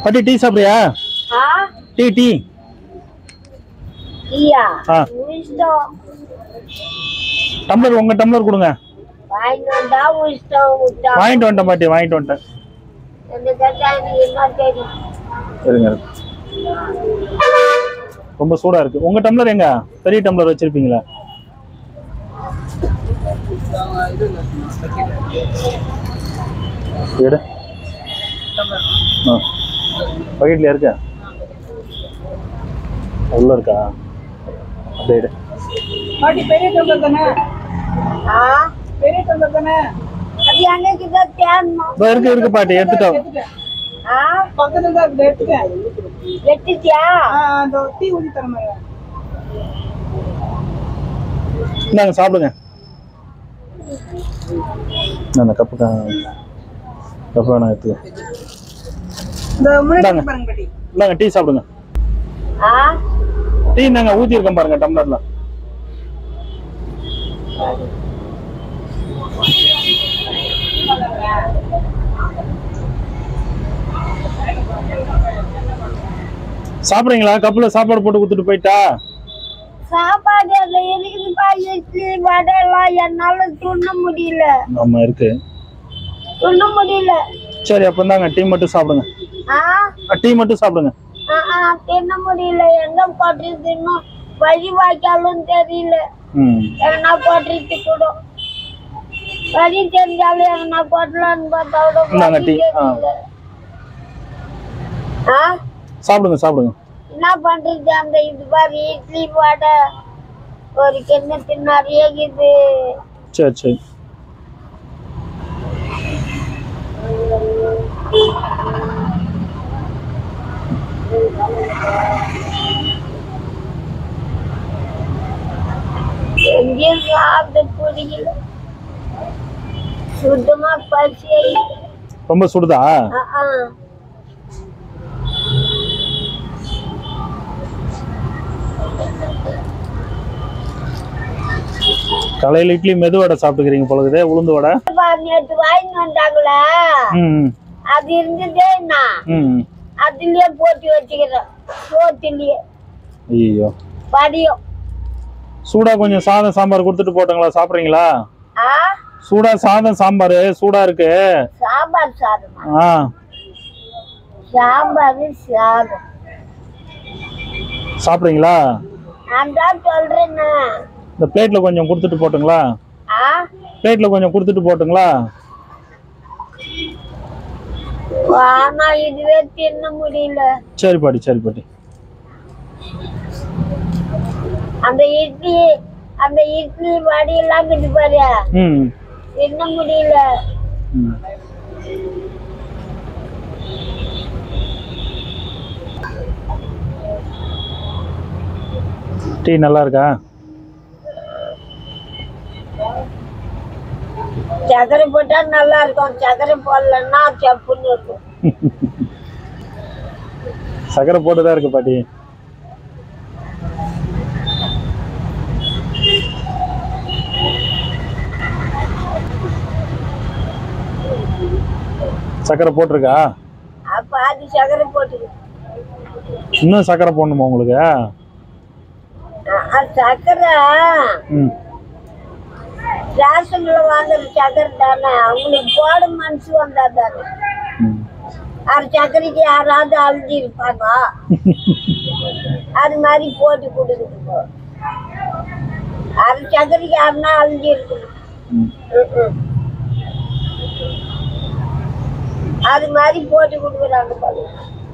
பாட்டி டீ சாப்பிடுறியா ஆ tea tea ஐயா ஆ. இஷ்டம் டம்ளர் உங்க டம்ளர் கொடுங்க வாங்கிட்டு வந்தா இஷ்டம் விட்டா வாங்கிட்டு வந்துட்டேன் பாட்டி வாங்கிட்டு வந்துட்டேன் இந்த கட்டா எனக்கு என்ன தெரியும் இருங்க இருங்க. ரொம்ப சூடா இருக்கு உங்க டம்ளர் எங்க பெரிய டம்ளர் வச்சிருப்பீங்களா எடு ஆ பக்கெட்ல இருக்கா உள்ள இருக்கா அப்படியே எடு பாட்டி பெரிய டம்ளர் தானே ஆ பெரிய டம்ளர் தானே அது எனக்கு தான் தேடணும் இதோ இருக்கு இருக்கு பாட்டி எடுத்துட்டோம் எடுத்துட்டேன் ஆ பக்கத்துல தான் இருக்குது எடுத்துட்டேன் வெட்டிட்டியா ஆ, அந்த டீ ஊத்தி தர மாதிரி இந்தாங்க சாப்பிடுங்க அந்த கப்பு கப்பு வேணாம் எடுத்து இந்த முன்னாடி இந்தாங்க. பாருங்க பாட்டி இந்தாங்க டீ சாப்பிடுங்க ஆ டீ நாங்க ஊத்தி இருக்கோம் பாருங்க டம்ளர்ல சாப்பிடுறீங்களா கப்புல சாப்பாடு போட்டு கொடுத்துட்டு போயிட்டா சாப்பாடு அதுல இருக்குதுப்பா இட்லி வடை எல்லாம் என்னால துண்ண முடியல ஆமா இருக்கு துண்ண முடியல சரி அப்ப இந்தாங்க டீ மட்டும் சாப்பிடுங்க ஆ டீ மட்டும் சாப்பிடுங்க ஆ, ஆ, தின்ன முடியல எங்க போட்டு தின்னும் வழி வாய்க்காலும் தெரியல ம் எங்கன்னா போட்டுட்டு கூட வழி தெரிஞ்சாலும் எங்கன்னா போட்டலான்னு பார்த்தா கூட இந்தாங்க வழி டீ, ஆ. தெரியல ஆ சாப்பிடுங்க சாப்பிடுங்க என்ன பண்றது அந்த இது பாரு இட்லி வடை ஒரு கிண்ணத்து நிறைய இருக்குது சரி சரி எங்கேயும் சாப்பிட பிடிக்கல சுத்தமா பசி ரொம்ப சுடுதா காலையில இட்லி மெது வடை சாப்பிட்டுக்கிறீங்க போலகுதே உளுந்து வடை நேற்று வாங்கிட்டு வந்தாங்களா ம் அது இருந்ததே நான் ம் ம். அதுலயே போட்டு வச்சுக்கிறேன் சோத்துலயே ஐயோ படியும் சூடா கொஞ்சம் சாதம் சாம்பார் கொடுத்துட்டு போட்டுங்களா சாப்பிட்றீங்களா ஆ சூடா சாதம் சாம்பார் சூடா இருக்கு சாம்பார் சாதமா ஆ சாம்பார் சாதம் சாப்பிட்றீங்களா நான் தான் சொல்றேன்னு இந்த பிளேட்ல கொஞ்சம் கொடுத்துட்டு போட்டுங்களா ஆ பிளேட்ல கொஞ்சம் கொடுத்துட்டு போட்டுங்களா ஆனா இதுவே தின்ன முடியல சரி பாட்டி சரி பாட்டி அந்த இட்லி அந்த இட்லி வடை எல்லாம் இருக்குது பாரு ம் தின்ன முடியல ம் டீ நல்லா இருக்கா சக்கரை போட்டா நல்லா இருக்கும் சக்கரை போடலன்னா சப்புன்னு இருக்கும் சக்கரை போட்டுதான் இருக்கு பாட்டி சக்கரை போட்டிருக்கா அப்ப பாதி சக்கரை போட்டுக்கு இன்னும் சக்கரை போடணுமா உங்களுக்கு சக்கரை ம் ரேஷன்ல வாங்குற சக்கரை தானே அவங்களுக்கு போட மனசு வந்தா தானே ம். அது சக்கரைக்கு யாராவது அழுதி இருப்பாங்க அது மாதிரி போட்டு கொடுக்குது அது சக்கரைக்கு யாருன்னா அழுதி இருக்கணும் ம். ம்ம். அது மாதிரி போட்டு கொடுக்குறாங்க பாருங்க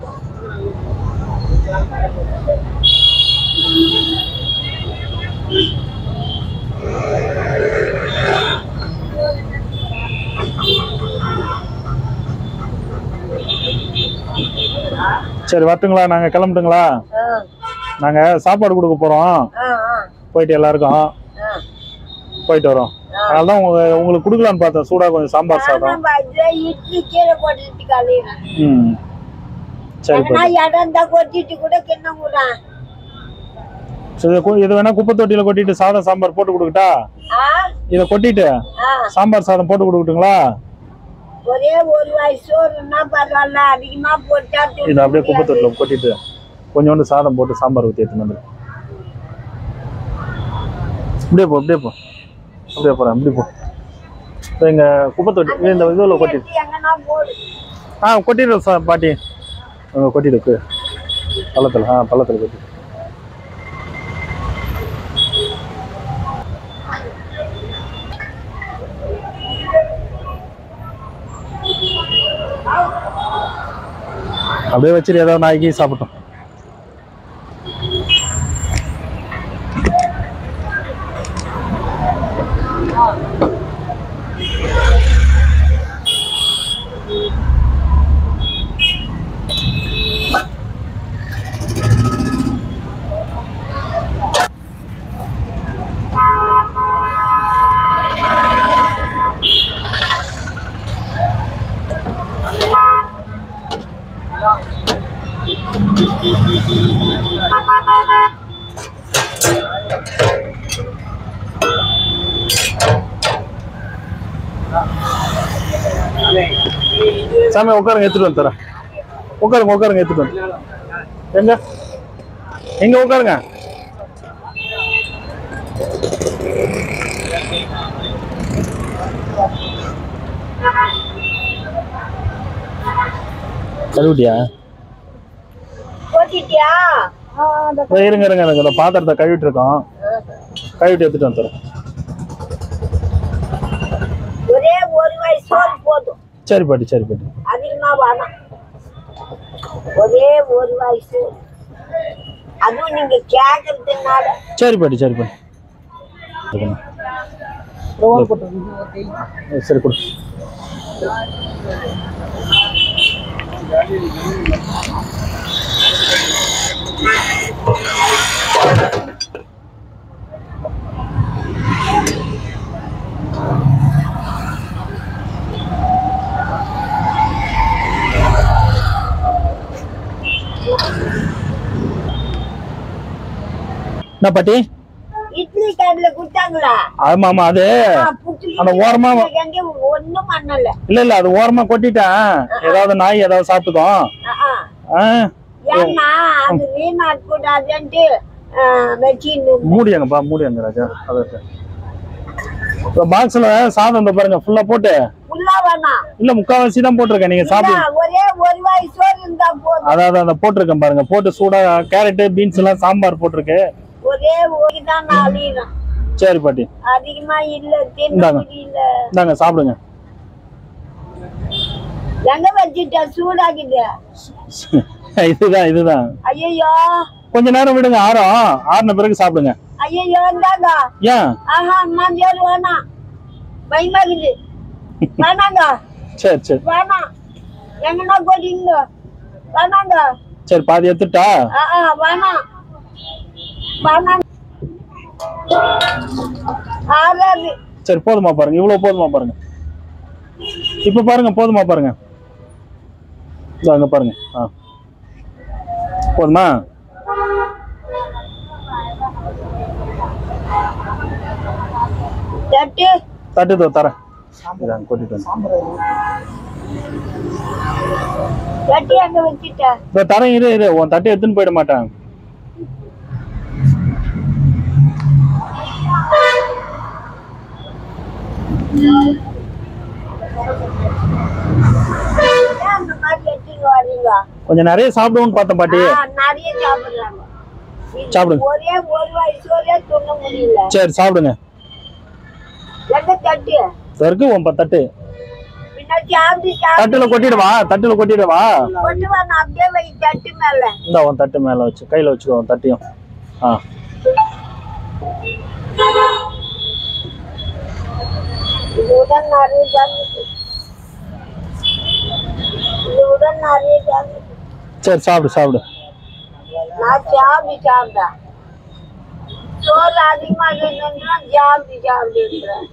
சரி வரட்டுங்களா நாங்க கிளம்பட்டுங்களா ஆ, நாங்க சாப்பாடு கொடுக்க போறோம் ஆ, ஆ, போயிட்டு எல்லாருக்கும் ஆ. போயிட்டு வரோம் அதனால தான் உங்க உங்களுக்கு கொடுக்கலான்னு பார்த்தேன் சூடா கொஞ்சம் சாம்பார் சாதம் ஆமாம்பா, இதுல இட்லி கீழே போட்டுட்டு காலையில ம் சரி எங்கன்னா பாட்டி இடம் தான் கொட்டிட்டு கூட கிண்ண விடான் சரி, இதை கு- இது வேணா குப்பை தொட்டியில கொட்டிட்டு சாதம் சாம்பார் போட்டு கொடுக்கட்டா ஆ இதை கொட்டிட்டு ஆ சாம்பார் சாதம் போட்டு கொடுக்கட்டுங்களா ஒரே ஒரு வாய் சோறுன்னா பரவாயில்ல அதிகமா போட்டா இது தின்ன அப்படியே குப்பை முடியாது. தொட்டில் கொட்டிட்டு கொஞ்சோண்டு சாதம் போட்டு சாம்பார் ஊற்றி எடுத்துன்னு வந்துரு இப்படியே போ இப்படியே போ அப்படியே போகிறேன் இப்படி போ இப்போ எங்கள் குப்பை தொட்டி இது இந்த இதில் கொட்டிட்டு எடுத்து எங்கன்னா போடு ஆ கொட்டிடு சார் பாட்டி அங்கே கொட்டிடு கு- பள்ளத்தில் ஆ பள்ளத்தில் கொட்டிடு அப்படியே வச்சிரு ஏதாவது நாய்க்கு சாப்பிட்டோம் சாமி உட்காருங்க எடுத்துட்டு வந்து தரேன் உட்காருங்க உட்காருங்க எடுத்துட்டு வந்து எங்க எங்க உட்காருங்க கழுவிட்டியா போட்டிட்டியா இதோ இருங்க இருங்க எனக்கு இந்த பாத்திரத்தை கழுவிட்டு இருக்கோம் கழுவிட்டு எடுத்துட்டு வந்து தரேன் ஒரே ஒரு வாய் சோறு போதும் சரி பாட்டி சரி பாட்டி அதிகமா வேணாம் ஒரே ஒரு வாய் சோறு அதுவும் நீங்க கேக்குறதுனால சரி பாட்டி சரி பாட்டி இருக்கணும். சரி கொடு என்ன பாட்டி இட்லி கடையில கொடுத்தாங்களா ஆமா ஆமா அது ஆ, புட்டு அந்த ஓரமா வ- எங்க ஒண்ணும் பண்ணல இல்ல இல்ல அது ஓரமா கொட்டிட்டேன் ஏதாவது நாய் ஏதாவது சாப்பிட்டுக்கும் ஆ, ஆ. ஆ, ஏன்னா அது வீணாக்க கூடாதுன்ட்டு வச்சின்னு மூடியாங்கப்பா மூடியாங்க ராஜா அதை இப்போ பாக்ஸ்ல சாதம் இந்த பாருங்க ஃபுல்லா போட்டு ஃபுல்லா வேணாம் இல்ல முக்காவாசி தான் போட்டிருக்கேன் நீங்க இல்ல, சாப்பிடு ஒரே ஒரு வாய் சோறு இருந்தா போதும் அதாவது அந்த போட்டிருக்கேன் பாருங்க போட்டு சூடா கேரட்டு பீன்ஸ் எல்லாம் சாம்பார் போட்டிருக்கு ஒரே ஒரு தான் நான் அழியிறேன் சரி பாட்டி அதிகமா இல்ல தின்ன இந்தாங்க. முடியல இந்தாங்க சாப்பிடுங்க எங்க வச்சுட்ட சூடாக்குது இதுதான் இதுதான் ஐயோ கொஞ்ச நேரம் விடுங்க ஆறும் ஆறுன பிறகு சாப்பிடுங்க ஐயோ இந்தாங்க ஏன் ஆஹா மஞ்சள் வேணாம் பயமாக்குது வேணாங்க சரி சரி வேணாம் எங்கன்னா போட்டீங்க வேணாங்க சரி பாதி எடுத்துட்டா ஆ ஆ வேணாம் வேணாம் ஆறாது சரி போதுமா பாருங்க இவ்வளவு போதுமா பாருங்க இப்ப பாருங்க போதுமா பாருங்க இதோ அங்க பாருங்க ஆ போதுமா தட்டு தட்டு இதோ தரேன் இதாங்க கொட்டிட்டு வந்து தட்டு எங்க வச்சுட்ட இதோ தரேன் இரு இரு உன் தட்டை எடுத்துன்னு போயிட மாட்டேன் ஏன் அந்த மாதிரி எடுத்துட்டு வர்றீங்க கொஞ்சம் நிறைய சாப்பிடுவோம்னு பார்த்தேன் பாட்டி ஆ, நிறைய சாப்பிடுறாங்க இது சாப்பிடுங்க. ஒரே ஒரு வாய் சோறே துண்ண முடியல சரி சாப்பிடுங்க எங்க தட்டு இதோ இருக்கு உன் ப- தட்டு பின்ன சாப்பிட்டு தட்டுல சாப்பிட்டு கொட்டிடுவா தட்டுல கொட்டிடுவா கொண்டு வா நான் அப்படியே வை தட்டு மேல இந்த உன் தட்டு மேல வச்சு கையில வச்சுக்கோ உன் தட்டையும் ஆ இதுடன் நிறைய ஜாமிக்கு இதுடன் நிறைய ஜாமிக்கு சரி சாப்பிடு சாப்பிடு நான் சாப்பிட்டு சாப்பிட்டேன் சோறு அதிகமா இருந்ததுன்னா சாப்பிட்டு சாப்பிட்டுன்றேன்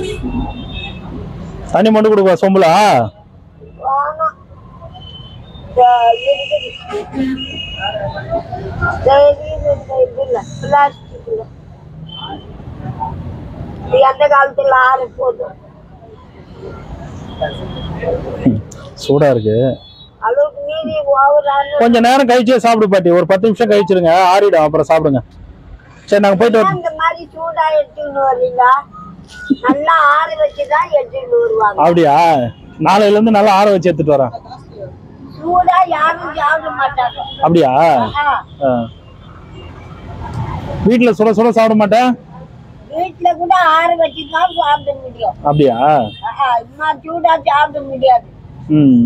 தண்ணி மட்டும் கொடுப்பா சொம்புலா வேணாம் இந்த இருக்குது. இந்த இது இந்த இதுல, பிளாஸ்டிக்ல. இது அந்த காலத்துல ஆறு போதும் சூடா இருக்கு அளவுக்கு மீறி ஓவரான கொஞ்ச நேரம் கழிச்சே சாப்பிடு பாட்டி ஒரு பத்து நிமிஷம் கழிச்சிருங்க ஆறிடும் அப்புறம் சாப்பிடுங்க சரி நாங்க போயிட்டு வரோம் இந்த மாதிரி சூடா எடுத்துன்னு வரீங்க நல்லா ஆற வச்சுதான் எடுத்துட்டு வருவாங்க அப்படியா நாளையில இருந்து நல்லா ஆற வச்சு எடுத்துட்டு வரேன் சூடா யாரும் சாப்பிட மாட்டாங்க அப்படியா ஆ. ஆ. வீட்டுல சுட சுட சாப்பிட மாட்டேன் வீட்டுல கூட ஆற வச்சுதான் சாப்பிட முடியும் அப்படியா ஆஹா, இம்மா சூடா சாப்பிட முடியாது ம்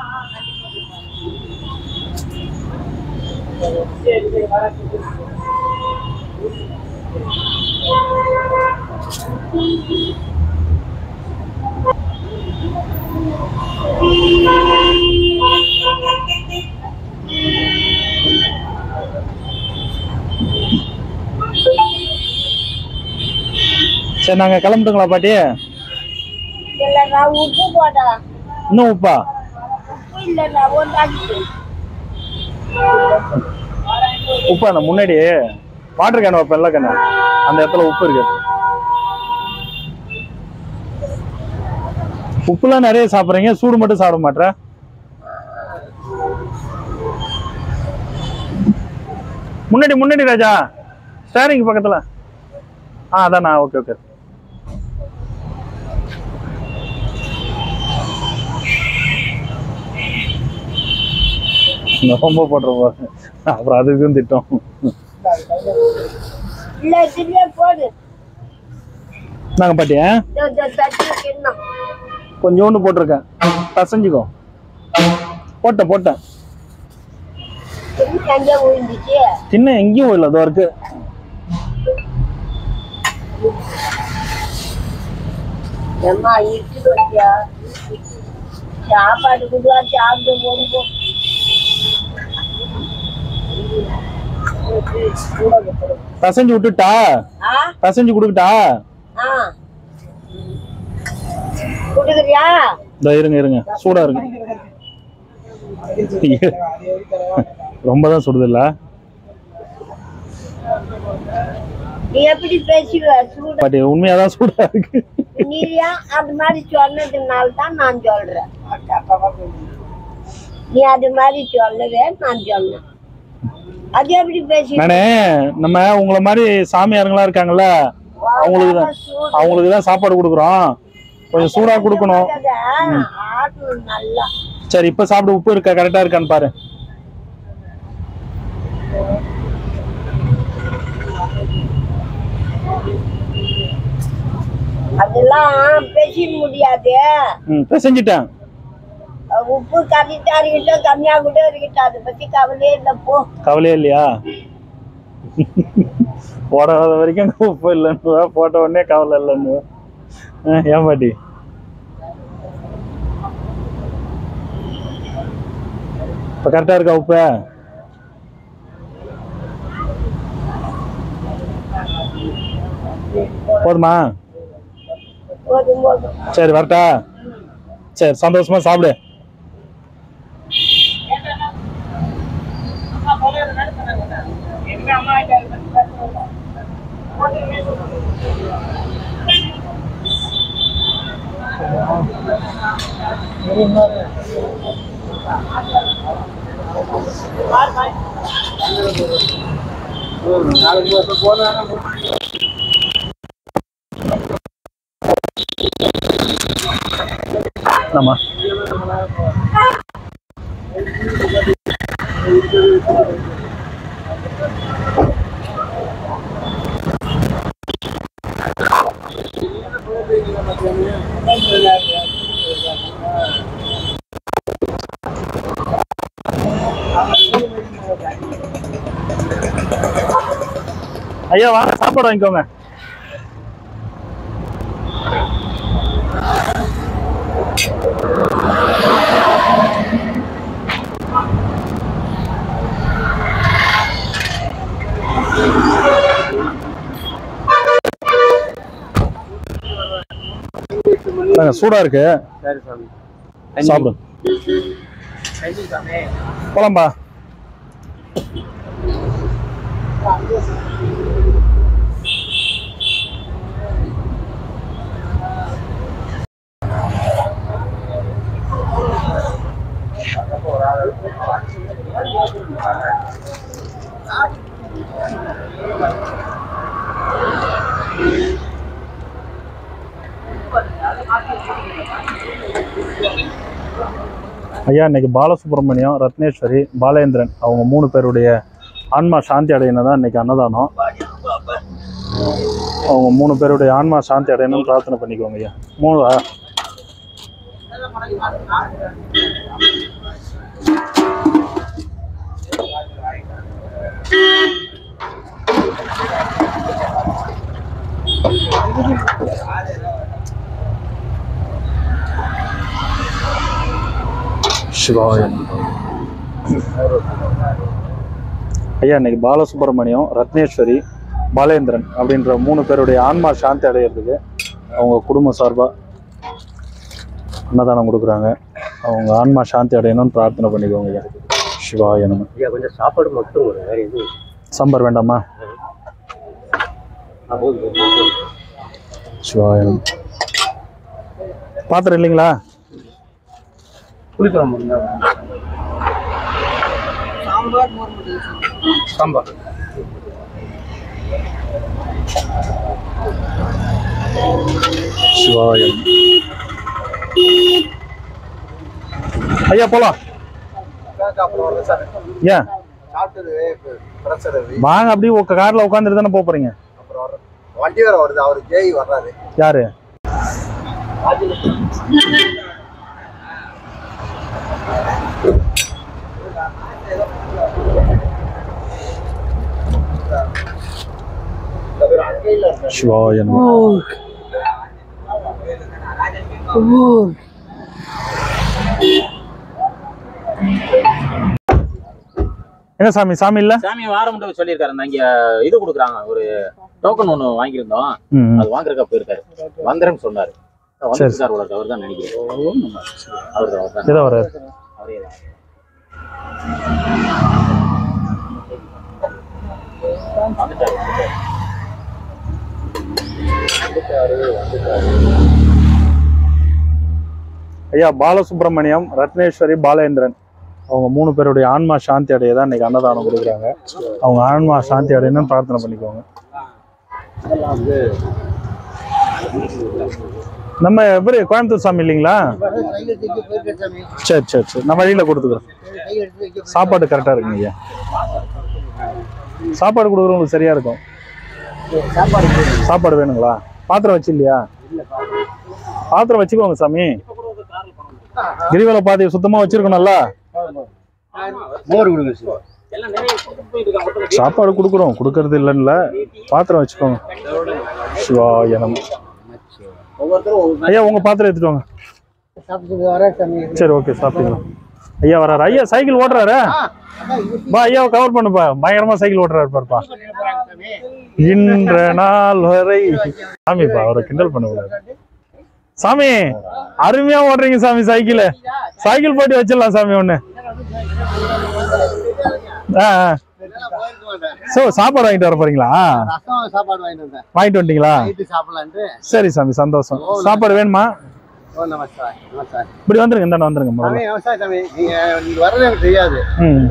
சரி நாங்க கிளம்பிட்டுங்களா பாட்டி இல்லைன்னா உப்பு போட்டா இன்னும் உப்பா உப்பு இல்லைன்னா ஒன்றாச்சு உப்பு அந்த முன்னாடி வாட்டர் கேன் வைப்பேன் இல்லை கண்ணு அந்த இடத்துல உப்பு இருக்கு உப்புலாம் நிறைய சாப்பிட்றீங்க சூடு மட்டும் சாப்பிட மாட்டேற முன்னாடி முன்னாடி ராஜா ஸ்டேரிங் பக்கத்துல ஆ அதானா ஓகே ஓகே ரொம்ப போட்டுருவோம் அப்புறம் அதுக்கும் திட்டம் இல்ல இதுலயே போடு நாங்க பாட்டியா இதோ இந்த தட்டி கிண்ணம் கொஞ்சோண்டு போட்டிருக்கேன் பசஞ்சுக்கோ போட்டேன் போட்டேன் கிண்ணம் எங்கே விழுந்துச்சு சின்ன எங்கேயும் இல்லை அதோ இருக்கு ஏம்மா இட்டு வச்சியா சாப்பாடு கூட சாப்பிட்டு போகும் பசஞ்சு விட்டுட்டா ஆ பசஞ்சு கொடுக்கட்டா ஆ கொடுக்குறியா இந்த இருங்க இருங்க சூடா இருக்கு ரொம்ப தான் சுடுது இல்ல நீ எப்படி பேசுவ சூட பாட்டி உண்மையா தான் சூடா இருக்கு நீயா அது மாதிரி சொன்னதுனால தான் நான் சொல்றேன் நீ அது மாதிரி சொல்லவே நான் சொன்னேன் அது எப்படி பேசி நானே நம்ம உங்களை மாதிரி சாமியாருங்களா இருக்காங்கல்ல அவங்களுக்கு தான் அவங்களுக்கு தான் சாப்பாடு கொடுக்குறோம் கொஞ்சம் சூடா கொடுக்கணும் ஆட்டணும் நல்லா சரி இப்ப சாப்பிட உப்பு இருக்கா கரெக்டா இருக்கான்னு பாரு அதெல்லாம் பேச முடியாது ம் பிசைஞ்சிட்டேன் உப்பு கரெக்டா இருக்கட்டும் கம்மியா கூட இருக்கட்டும் அதை பத்தி கவலையே இல்லை போ கவலையே இல்லையா போடாத வரைக்கும் உப்பு இல்லைன்னு போட்ட உடனே கவலை இல்லைன்னு ஏன் பாட்டி இப்ப கரெக்டா இருக்கா உப்பு போதுமா போதும் போதும் சரி வரட்டா சரி சந்தோஷமா சாப்பிடு ஆமா ஐயா வாங்க சாப்பாடு வாங்கிக்கோங்க இந்தாங்க, சூடா இருக்கு சரி சாமி சாப்பிடு போலாம்பா ஐயா இன்னைக்கு பாலசுப்ரமணியம் ரத்னேஸ்வரி பாலேந்திரன் அவங்க மூணு பேருடைய ஆன்மா சாந்தி அடையணும் தான் இன்னைக்கு அன்னதானம் அவங்க மூணு பேருடைய ஆன்மா சாந்தி அடையணும்னு பிரார்த்தனை பண்ணிக்கோங்க ஐயா மூணு ஆ. சிவாய ஐயா இன்னைக்கு பாலசுப்ரமணியம் ரத்னேஸ்வரி பாலேந்திரன் அப்படின்ற மூணு பேருடைய ஆன்மா சாந்தி அடையிறதுக்கு அவங்க குடும்ப சார்பாக அன்னதானம் கொடுக்குறாங்க அவங்க ஆன்மா சாந்தி அடையணும்னு பிரார்த்தனை பண்ணிக்கோங்க ஐயா சிவாய நம ஐயா கொஞ்சம் சாப்பாடு மட்டும் ஒரு வேற எதுவும் சாம்பார் வேண்டாமா ஆ, போதும், போதும், போதும். சிவாய நம பாத்திரம் இல்லைங்களா புளிக்குழம்பு இருந்தா சாம்பார் மோர் மட்டும் சாம்பார் சிவாய நம. ஐயா போலாம் ஏன் சாப்பிட்டது பிரஷர் வாங்க அப்படியே உங்க கார்ல உட்காந்துட்டு தானே போப் போறீங்க அப்புறம் வர- வண்டி வேற வருது அவரு ஜெய் வர்றாரு யாரு சிவாய நம. என்ன சாமி சாமி இல்ல சாமி வாரம் மட்டும் சொல்லியிருக்காரு இந்த இங்க இது கொடுக்குறாங்க ஒரு டோக்கன் ஒண்ணு வாங்கியிருந்தோம் ம், அது வாங்குறதுக்கா போயிருக்காரு வந்துறேன்னு சொன்னாரு வந்துருக்காரு உலக அவர் தான் நினைக்கிறேன் அவர் தான் அவர் தான் இதோ வர்றாரு அவரே தான் வந்துட்டாரு வந்துட்டாரு ஐயா பாலசுப்ரமணியம் ரத்னேஸ்வரி பாலேந்திரன் அவங்க மூணு பேருடைய ஆன்மா சாந்தி அடைய தான் இன்னைக்கு அன்னதானம் கொடுக்குறாங்க அவங்க ஆன்மா சாந்தி அடையணும்னு பிரார்த்தனை பண்ணிக்கோங்க நம்ம இவரு கோயம்புத்தூர் சாமி இல்லைங்களா சரி சரி சரி நான் வழியில கொடுத்துக்கிறோம் சாப்பாடு கரெக்டா இருக்குங்க ஐயா சாப்பாடு கொடுக்குறவங்களுக்கு சரியா இருக்கும் சாப்பாடு வேணுங்களா பாத்திரம் வச்சு இல்லையா பாத்திரம் வச்சுக்கோங்க சாமி கிரிவல பாதையை சுத்தமா வச்சிருக்கணும்ல மோர் கொடுங்க சார் எல்லாம் நிறைய கொடுத்துட்டு போயிருக்காங்க மொத்தம் சாப்பாடு கொடுக்குறோம் கொடுக்கறது இல்லைன்னு பாத்திரம் வச்சுக்கோங்க சிவாய நம ஒவ்வொருத்தரும் ஒவ்வொரு ஐயா உங்க பாத்திரம் எடுத்துட்டு வாங்க சாப்பிட்டு வரேன் சாமி சரி ஓகே சாப்பிட்டுக்கலாம் ஐயா வராரு ஐயா சைக்கிள் ஓட்டுறாரு பா ஐயாவை கவர் பண்ணுப்பா பயங்கரமா சைக்கிள் ஓட்டுறாரு பாருப்பா இன்ற நாள் வரை சாமிப்பா அவரை கிண்டல் பண்ண கூடாது சாமி அருமையா ஓட்டுறீங்க சாமி சைக்கிள் சைக்கிள் போட்டி வச்சிடலாம் சாமி ஒண்ணு ஆ ஆ. சோ சாப்பாடு வாங்கிட்டு வர போறீங்களா ரசம் சாப்பாடு வாங்கிட்டு வந்தேன் வாங்கிட்டு வந்துட்டீங்களா நைட்டு சாப்பிடலான்ட்டு சரி சாமி சந்தோஷம் சாப்பாடு வேணுமா ஓ நமஸ்கார் நமஸ்கார் இப்படி வந்துருங்க இந்தாண்ட வந்துருங்க முதல்ல சாமி நமஸ்கார் சாமி நீங்க நீங்க வர்றது எனக்கு தெரியாது ம்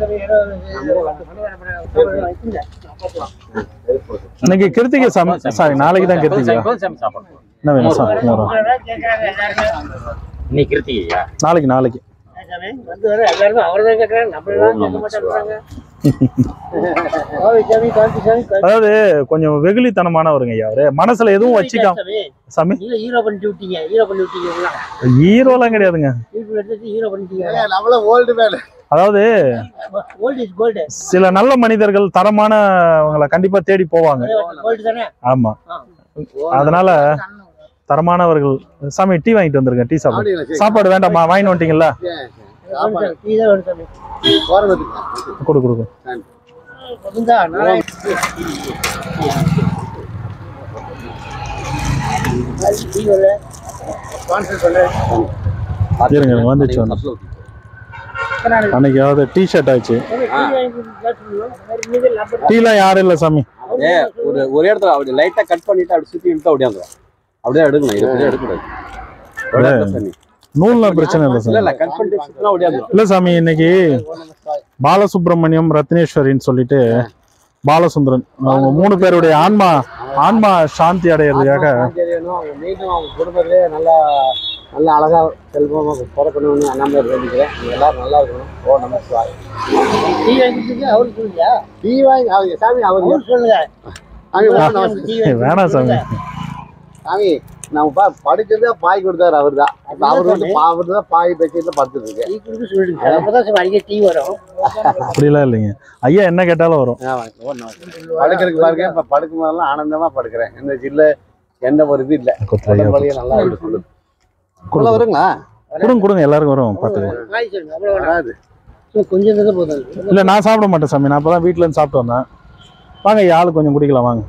இன்னைக்கு கிருத்திகை சாமி சாரி நாளைக்கு தான் கிருத்திகை போதும் சாமி சாப்பாடு என்ன வேணும் சாமி மோரம். இன்னைக்கு கிருத்திகையா நாளைக்கு நாளைக்கு வந்து வர எல்லாருமே அவர் தான் கேட்கறாங்க நம்மளதான் கேட்க மாட்டேங்கிறாங்க சாமி சாமி காந்தி சாமி காந்தி அதாவது கொஞ்சம் வெகுளித்தனமானவருங்க ஐயா அவரு மனசுல எதுவும் வச்சுக்காம சாமி சாமி நீங்க ஹீரோ பண்ணி விட்டீங்க ஹீரோ பண்ணி விட்டீங்க ஹீரோலாம் கிடையாதுங்க வீட்டுல எடுத்து ஹீரோ பண்ணிட்டீங்க ஏய், நம்மள ஓல்டு மேல அதாவது கோல்டு இஸ் கோல்டு சில நல்ல மனிதர்கள் தரமானவங்களை கண்டிப்பா தேடி போவாங்க கோல்டு தானே ஆமா அதனால தரமானவர்கள் சாமி டீ வாங்கிட்டு வந்துருங்க டீ சாப்பாடு அப்படிங்களா சரி சாப்பாடு வேண்டாமா வாங்கிட்டு வந்துட்டீங்களா சாப்பாடு டீ தான் வேணும் சாமி போறதுக்கு கொடு கொடுங்க இருந்தா நாளை டீ வரல ஸ்பான்சர் பண்ண இருங்க இருங்க, வந்துச்சு வந்து அன்னைக்கு யாவது டி ஷர்ட் ஆச்சு டீலாம் யாரும் இல்லை சாமி ஏ ஒரு ஒரே இடத்துல அப்படி லைட்டா கட் பண்ணிட்டு அப்படி சுத்தி இழுத்தா அப்படியே வந்துடும் அப்படியே எடுக்கணும் இது அப்படியே எடுக்கக்கூடாது ஒரு இடத்துல சாமி. நூல்லாம் பிரச்சனை இல்லை இல்ல சாமி இல்ல கட் பண்ணிட்டு சுத்தினா அப்படியே வந்துடும் இல்ல சாமி இன்னைக்கு பாலசுப்ரமணியம் ரத்னேஸ்வரின்னு சொல்லிட்டு பாலசுந்தரன் அவங்க மூணு பேருடைய ஆன்மா ஆன்மா சாந்தி அடையிறதுக்காக தெரியணும் அவங்க மீண்டும் அவங்க குடும்பத்திலே நல்லா நல்ல அழகா செல்வமா பிறக்கணும்னு அண்ணாமலை வேண்டிக்கிறேன் நீங்க எல்லாரும் நல்லா இருக்கணும் ஓ நம்ம டீ வாங்கிட்டு அவருக்கு சொல்லுங்க டீ வாங்கி அவங்க சாமி அவர் சொல்லுங்க சாமி ஓம் நம சிவாய. வேணாம் சாமி சாமி நம்ம பா படுக்கிறதே பாய் கொடுத்தாரு அவர் தான் அவர் வந்து அவர் தான் பாய் பெட்ஷீட்ல படுத்துட்டு இருக்கு டீ குடிக்க சொல்லிடுங்க அப்பதான் சார் அடிக்க டீ வரும் அப்படிலாம் இல்லைங்க ஐயா என்ன கேட்டாலும் வரும் படுக்கிறதுக்கு பாருங்க இப்ப படுக்கும் போதெல்லாம் ஆனந்தமா படுக்கிறேன் எந்த ஜில்ல எந்த ஒரு இது இல்ல கொத்துரு ஐயா. உடம்பு வலியும் நல்லா இருக்கு கொடுங்க. உள்ள வருங்களா கொடுங்க கொடுங்க எல்லாருக்கும் வரும் பார்த்துக்கோங்க காய் சொல்லுங்க அவ்வளோ வராது வேணாம். கொஞ்சம் தான் போதும் இல்ல நான் சாப்பிட மாட்டேன் சாமி நான் அப்பதான் வீட்டுல இருந்து சாப்பிட்டு வந்தேன் வாங்க ஐயா, ஆளு கொஞ்சம் குடிக்கலாம் வாங்க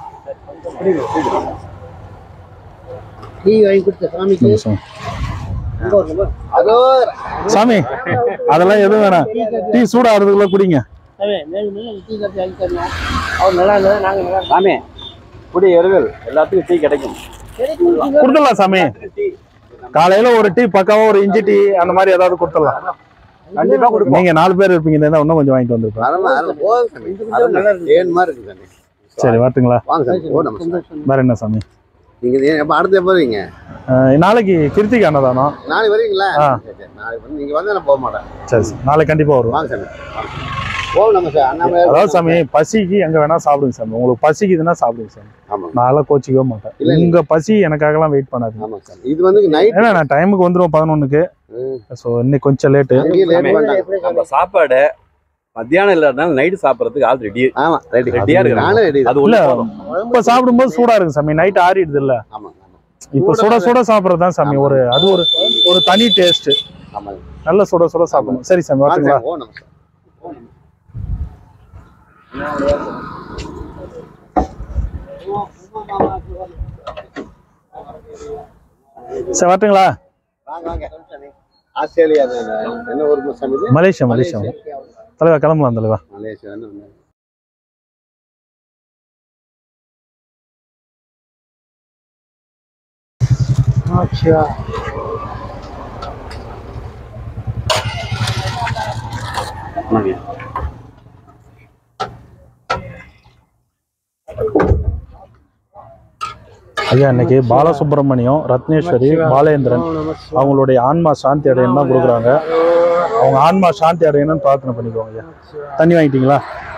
டீ வாங்கி கொடுத்த சாமிக்கு நீங்க சாமி. ரொம்ப ரொம்ப அதோ சாமி அதெல்லாம் எதுவும் வேணாம் டீ சூடாகிறதுக்குள்ள குடிங்க சாமி மேலும் மேலும் டீ காப்பி வாங்கி தரணும் அவர் நல்லா இருந்தா நாங்க நல்லா இருப்போம். சாமி குடி எருகள் எல்லாத்துக்கும் டீ கிடைக்கும் கிடைக்கும் கொடுத்துடலாம் சாமி காலையில ஒரு டீ பக்காவா ஒரு இஞ்சி டீ அந்த மாதிரி ஏதாவது கொடுத்துடலாம் கண்டிப்பா கொடுப்போம் நீங்க நாலு பேர் இருப்பீங்க இருந்தா இன்னும் கொஞ்சம் வாங்கிட்டு வந்திருப்பேன் வரமா வரமா போதும் சாமி நல்லா இருக்கு. தேன் மாதிரி இருக்கு சாமி சரி வரட்டுங்களா வாங்க சாமி ஓ நம்ம வேற என்ன சாமி நீங்க ஏன் எப்ப அடுத்து எப்போ வரீங்க அஹ் நாளைக்கு கிருத்திகை அன்னதானம் நாளைக்கு வரீங்களா ஆ. சரி, சரி. நாளைக்கு வந்து நீங்க வந்து நான் போக மாட்டேன் சரி சரி நாளைக்கு கண்டிப்பா வருவோம் வாங்க சாமி வாங்க. ஓம் நம்ம சார் அண்ணாமலை அதாவது சாமி பசிக்கு எங்க வேணா சாப்பிடுங்க சாமி உங்களுக்கு பசிக்குதுன்னா சாப்பிடுங்க சாமி ஆமா நான்லாம் கோச்சிக்கவே மாட்டேன் இல்ல, இல்ல. உங்க பசி எனக்காகலாம் வெயிட் பண்ணாதீங்க ஆமா சார் இது வந்து நைட் ஏன்னா நான் டைமுக்கு வந்துருவோம் பதினொன்னுக்கு ஸோ இன்னைக்கு கொஞ்சம் லேட்டு அங்கேயே லேட் சாமி. பண்ணாங்க எப்படி நம்ம சாப்பாடு மத்தியானம் இல்லாதனால நைட்டு சாப்பிடறதுக்கு ஆள் ரெடி ஆமா ரெடி ரெடியா இருக்கு நானும் ரெடி அது இல்ல ஒண்ணு போதும். இப்ப சாப்பிடும்போது சூடா இருக்கு சாமி நைட் ஆறிடுது இல்ல ஆமா ஆமா இப்ப சுட சுட சாப்பிடுறது தான் சாமி ஒரு அது ஒரு ஒரு தனி டேஸ்ட் ஆமா நல்ல சுட சுட சாப்பிடணும் சரி சாமி வாங்க வரட்டுங்களா சார் ஓ நம்ம சார் சரி வரட்டுங்களா வாங்க வாங்க ஆஸ்திரேலியா அது என்ன ஊருக்கு சாமி இது மலேசியா மலேசியா தலைவா கிளம்பலாம் தலைவா மலேசியா தானே வந்தாங்க. ஆமாங்க. ஐயா இன்னைக்கு பாலசுப்ரமணியம் ரத்னேஸ்வரி பாலேந்திரன் அவங்களுடைய ஆன்மா சாந்தி அடையணும் தான் கொடுக்குறாங்க அவங்க ஆன்மா சாந்தி அடையணும்னு பிரார்த்தனை பண்ணிக்கோங்க ஐயா தண்ணி வாங்கிட்டீங்களா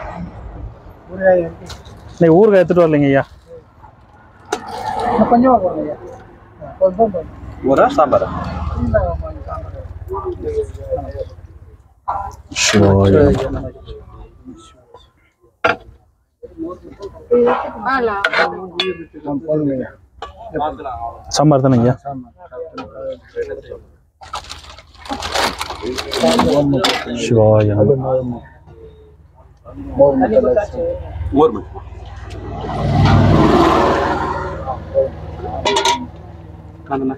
இன்னைக்கு ஊருக்கு எடுத்துட்டு வரலைங்க ஐயா கொஞ்சமா போடுங்க கொஞ்சம் போடுங்க. ஒரு சாம்பார் சாம்பார் தானேங்க ஐயா சிவாய நமः. மோர் மணி காணுண்ணா.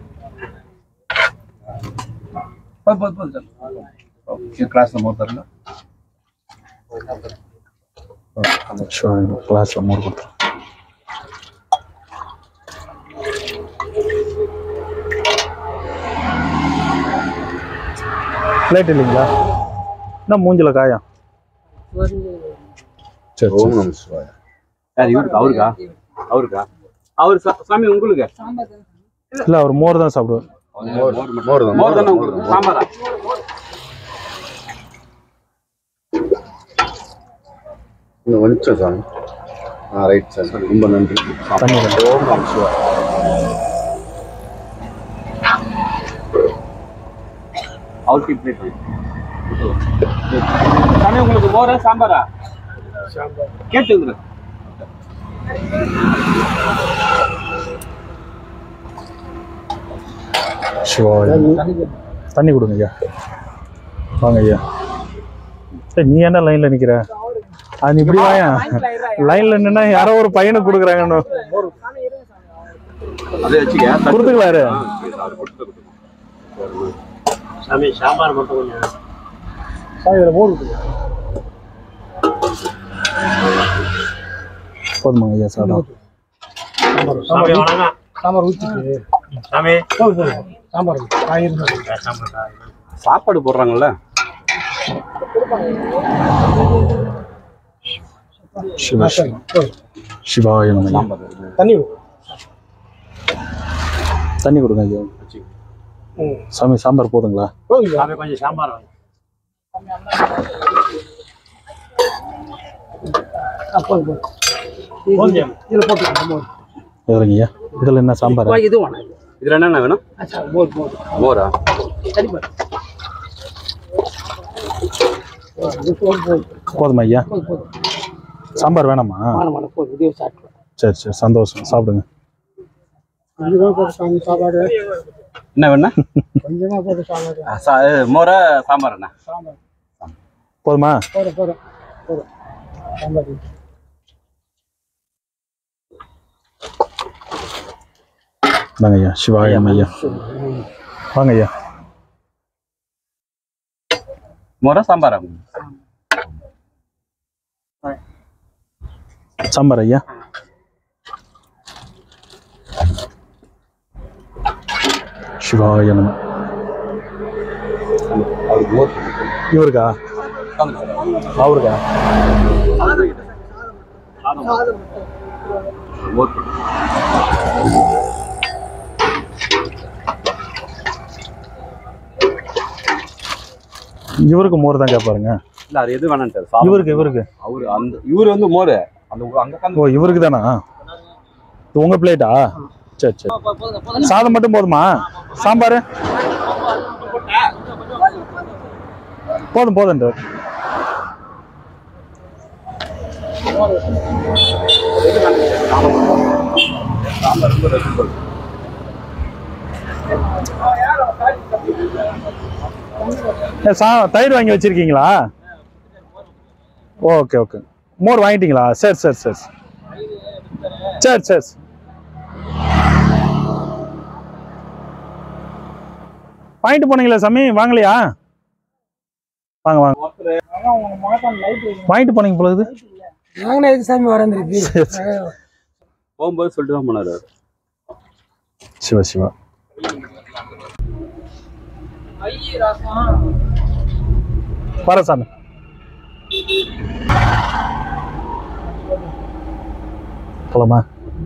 போதும், போதும், போதும் சார். கிளாஸ்ல மோர் தரல சிவாய நமः. கிளாஸ்ல மோர் கொடுத்துருங்க பிளேட் இல்லைங்களா என்ன மூஞ்சில காயம் சரி ஓம் சரி நம சிவாய யார் இவருக்கு அவருக்கா அவருக்கா அவர் சா- சாமி உங்களுக்கு இல்ல அவர் மோர் தான் சாப்பிடுவார் மோர் தான் மோர் தானே உங்களுக்கு சாம்பாரா இன்னும் கொஞ்சம் சாமி ஆ ரைட் சார் ரொம்ப நன்றி தண்ணி வேணும். ஓம் நம சிவாய அவருக்கு இப்படி சாமி உங்களுக்கு மோரா சாம்பாரா கேட்டு வந்துரு சிவாய நமः. தண்ணி கொடுங்க ஐயா வாங்க ஐயா ஏய், நீ என்ன லைன்ல நிக்கிற அது நீ இப்படி வாயா லைன்ல நின்னா யாரோ ஒரு பையனுக்கு கொடுக்குறாங்கன்னு அதை வச்சுக்க கொடுத்துக்கலாரு சாமி சாம்பார் மட்டும் கொஞ்சம் போதுமாங்க ஐயா சாதம் சாமி வணக்கம் சாம்பார் ஊற்றிட்டு சாமி சாம்பார் காய்கறி சாப்பாடு போடுறாங்கல்ல சிவா சிவா சிவாய நம தண்ணி தண்ணி கொடுங்க ஐயா சாமி சாம்பார் போதுங்களா சாமி கொஞ்சம் சாம்பார் வாங்க. கொஞ்சம் இதில் போட்டு எதுங்க ஐயா இதில் என்ன சாம்பார் இது வேணாம் இதுல என்னென்ன வேணும் மோர் மோர் மோரா சரி பாரு இது போதும் போதும் போதுமா ஐயா போதும் போதும் சாம்பார் வேணாமா வானம் வானம் போதும் இதே சாப்பிட்டு சரி சரி சந்தோஷம் சாப்பிடுங்க கொஞ்சமாக போட்டு சாமி சாப்பாடு என்ன வேணும் கொஞ்சமாக போட்டு சாப்பாடு சா- இது மோரா சாம்பார் என்ன சாம்பார் போதுமா போதும் போதும் போதும் சாம்பார் இந்தாங்க ஐயா சிவாயம் ஐயா வாங்க ஐயா மோரா சாம்பாரா சாம்பார் ஐயா சிவாய நம இவருக்கா அவருக்கா மோர் இவருக்கு மோர் தான் கேட்பாருங்க இல்ல அது எது வேணான்ட்டாரு இவருக்கு இவருக்கு அவரு அந்த இவரு வந்து மோர் அந்த ஊ- அங்க உட்காந்து ஓ இவருக்கு தானா இது உங்க பிளேட்டா சரி சரி சாதம் மட்டும் போதுமா சாம்பார் போதும் போதும் ஏ, சா தயிர் வாங்கி வச்சிருக்கீங்களா ஓகே ஓகே மோர் வாங்கிட்டீங்களா சரி சரி சரி சரி சரி வாங்கிட்டு போனீங்களா சாமி வாங்கலையா வாங்க வாங்க வாங்கிட்டு போனீங்க பொழுது நாங்களே எதுக்கு சாமி வரந்திருக்கு போகும்போது சொல்லிட்டு தான் போனாரு அவரு. சிவா சிவா வர சாமி போலாமா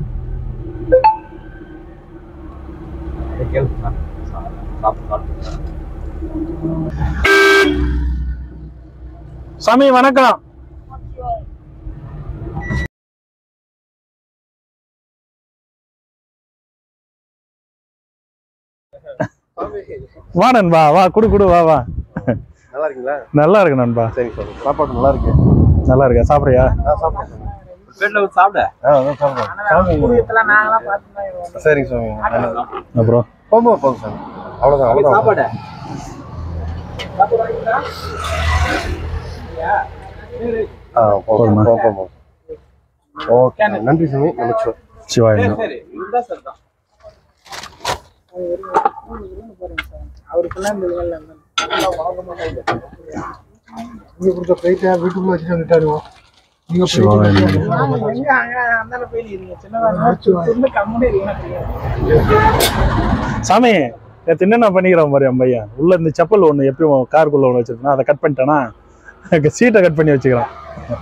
சாமி வணக்கம் வா நண்பா வா குடு குடு வா வா நல்லா இருக்கீங்களா நல்லா இருக்கு நண்பா சரி சார் சாப்பாடு நல்லா இருக்கு நல்லா இருக்கா சாப்பிட்றியா நான் சாப்பிட்டேன் வீட்டுல வந்து சாப்பிட ஆ அதான் சாப்பிடுறேன் சரிங்க சாமி அப்புறம் போதும் போதும் சாமி அவ்வளோதான் அவ்வளோதான் சாப்பாடு ஆ போதும் போதுமா? போதும் போதும் ஓகே நன்றி சாமி நினைச்சோம் சிவாய சரி இதுதான் சார் தான் நீங்க கொடுத்த பிளேட்டை வீட்டுக்குள்ள வச்சுட்டு வந்துட்டாருவோ நீங்க சிவாய சாமி நேற்று என்னென்ன பண்ணிக்கிறோம் பாரு என் பையன் உள்ள இந்த செப்பல் ஒன்று எப்பயும் காருக்குள்ள ஒன்று வச்சிருக்கேன் அதை கட் பண்ணிட்டேனா சீட்டை கட் பண்ணி வச்சுக்கிறான்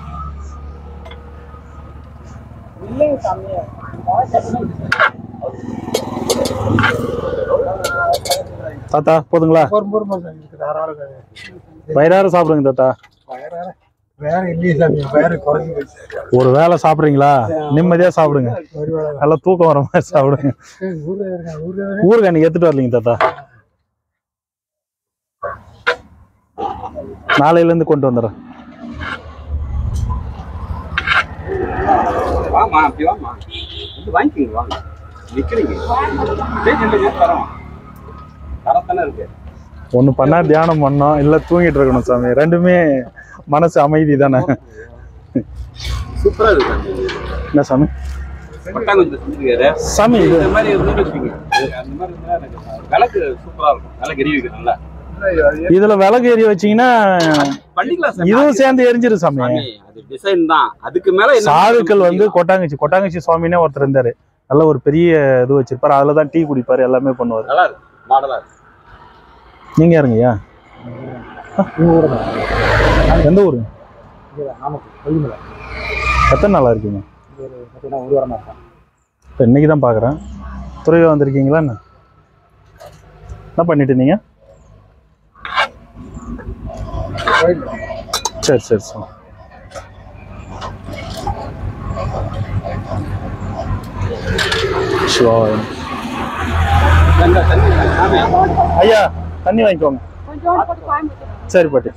தாத்தா போதுங்களா போரும் போரும் சாமி இருக்குது தாராளம் சாமி வயிறார சாப்பிடுங்க தாத்தா வேற இல்லையே சாமி வேற குறைஞ்சி போச்சு ஒரு வேளை சாப்பிட்றீங்களா நிம்மதியா சாப்பிடுங்க ஒரு வேலை நல்லா தூக்கம் வர மாதிரி சாப்பிடுங்க ஊர்ல இருக்கான் ஊர்ல ஊருக்கு அன்னைக்கு எடுத்துட்டு வரலீங்க தாத்தா நாளையில இருந்து கொண்டு வந்துடுறேன் வாமா அப்படி வாமா வந்து வாங்கிக்கிங்க வாங்க நிக்கிறீங்க சரி இல்லைங்க தரோம் தரத்தானே இருக்கு ஒண்ணு பண்ணா தியானம் பண்ணோம் இல்ல தூங்கிட்டு இருக்கணும் சாமி ரெண்டுமே மனசு அமைதி தானே சூப்பரா இருக்கு என்ன சாமி பட்டாங்குச்சி செஞ்சுருக்காரு சாமி இது இந்த மாதிரி இருந்து வச்சுக்கோங்க அந்த மாதிரி இருந்தா எனக்கு விளக்கு சூப்பரா இருக்கும் விளக்கு எரிய வைக்கிறதுல இதுல விளக்கு எரிய வச்சீங்கன்னா பண்ணிக்கலாம் சாமி இதுவும் சேர்ந்து எரிஞ்சிரு சாமி சாமி அது டிசைன் தான் அதுக்கு மேல என்ன சாதுக்கள் வந்து கொட்டாங்கச்சி கொட்டாங்கச்சி சுவாமினே ஒருத்தர் இருந்தாரு நல்ல ஒரு பெரிய இது வச்சிருப்பாரு அதுல தான் டீ குடிப்பாரு எல்லாமே பண்ணுவாரு நல்லா இருக்கு மாடலா இருக்கு நீங்க யாருங்கய்யா எந்த ஊரு எத்தனை நாளா இருக்கீங்க இப்போ இன்னைக்கு தான் பார்க்குறேன் துறையாக வந்திருக்கீங்களா என்ன என்ன பண்ணிட்டு இருந்தீங்க சரி சரி சரி சிவாய தங்க தண்ணி சாமி ஐயா தண்ணி வாங்கிக்கோங்க சரி பாட்டி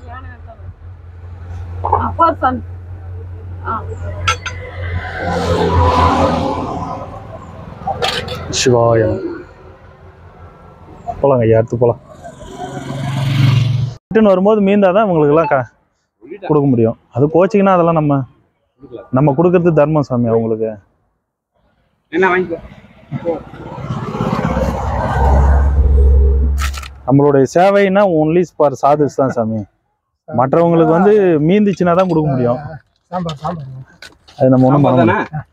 சிவாய போலாங்க ஐயா அடுத்து போலாம் ரிட்டர்ன் வரும்போது மீந்தாதான் உங்களுக்கெல்லாம் க கொடுக்க முடியும் அது கோச்சிங்கன்னா அதெல்லாம் நம்ம நம்ம கொடுக்கறது தர்மம் சாமி அவங்களுக்கு என்ன வாங்கிக்கோ நம்மளுடைய சேவைன்னா ஒன்லி ஃபார் சாதுஸ் தான் சாமி மற்றவங்களுக்கு வந்து மீந்துச்சுன்னா தான் கொடுக்க முடியும் அது நம்ம ஒன்றும் பண்ண தானே முடியும்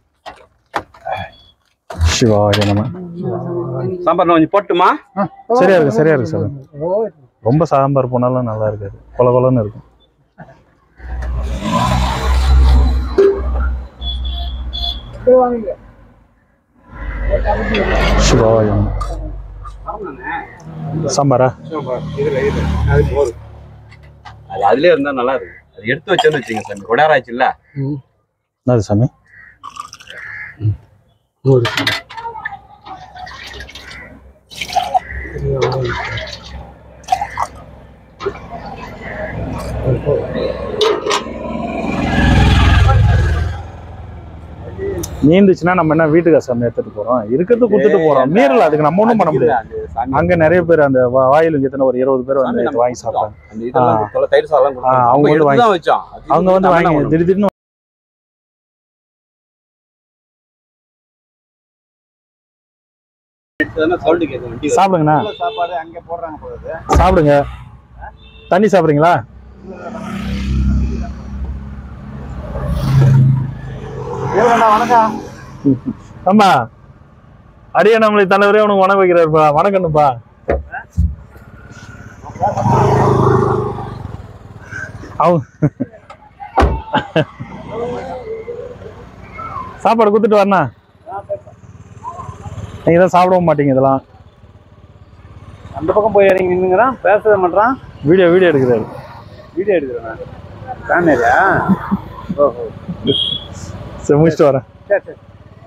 சிவாய நம்ம சாம்பார் நான் கொஞ்சம் போட்டுமா சரியா இருக்கு சரியா இருக்கு சார் ரொம்ப சாம்பார் போனாலும் நல்லா இருக்காது கொல கொலன்னு இருக்கும் சிவாய நம. சாம்பாரா இதுல இது அது போதும் அது அதுலயே இருந்தா நல்லா இருக்கு அது எடுத்து வச்சோன்னு வச்சுங்க சாமி கொடாராச்சு இல்ல என்னது சாமி நீந்துச்சுன்னா நம்ம என்ன வீட்டுக்கு சாமி எடுத்துட்டு போறோம் இருக்கிறது கொடுத்துட்டு போறோம் மீறல அதுக்கு நம்ம ஒண்ணும் பண்ண முடியாது அங்க நிறைய பேர் அந்த வா- வாயில் எத்தனை ஒரு இருபது பேர் வந்து இதை வாங்கி சாப்பிட்டாங்க அந்த இதெல்லாம் கொடுத்தோம்ல, தயிர் சாதம் ஆ, அவங்க அவங்க வந்து எடுத்து தான் வச்சோம் அது அவங்க வந்து நம்ம வாங்கி என்ன பண்ண திடீர் திடீர்னு முடியும்? சவுண்டு கேட்கும் வண்டி வருது. சாப்பிடுங்கண்ணா சாப்பாடு அங்கே போடுறாங்க போகுது சாப்பிடுங்க தண்ணி சாப்பிடுறீங்களா வணக்கம் ஆமா அடியே நம்மளை தலைவரே உனக்கு வணக்கம் வைக்கிறாருப்பா வணக்கம்ப்பா அவங்க சாப்பாடு கொடுத்துட்டு வரண்ணா நீங்க தான் சாப்பிடவும் மாட்டீங்க இதெல்லாம் அந்த பக்கம் போய் இறங்கி நின்னுங்கிறான் பேசவே மாட்டான் வீடியோ வீடியோ எடுக்கிறாரு வீடியோ எடுக்கிறேன் காணலையா ஓஹோ சரி முடிச்சுட்டு வரேன் சரி சரி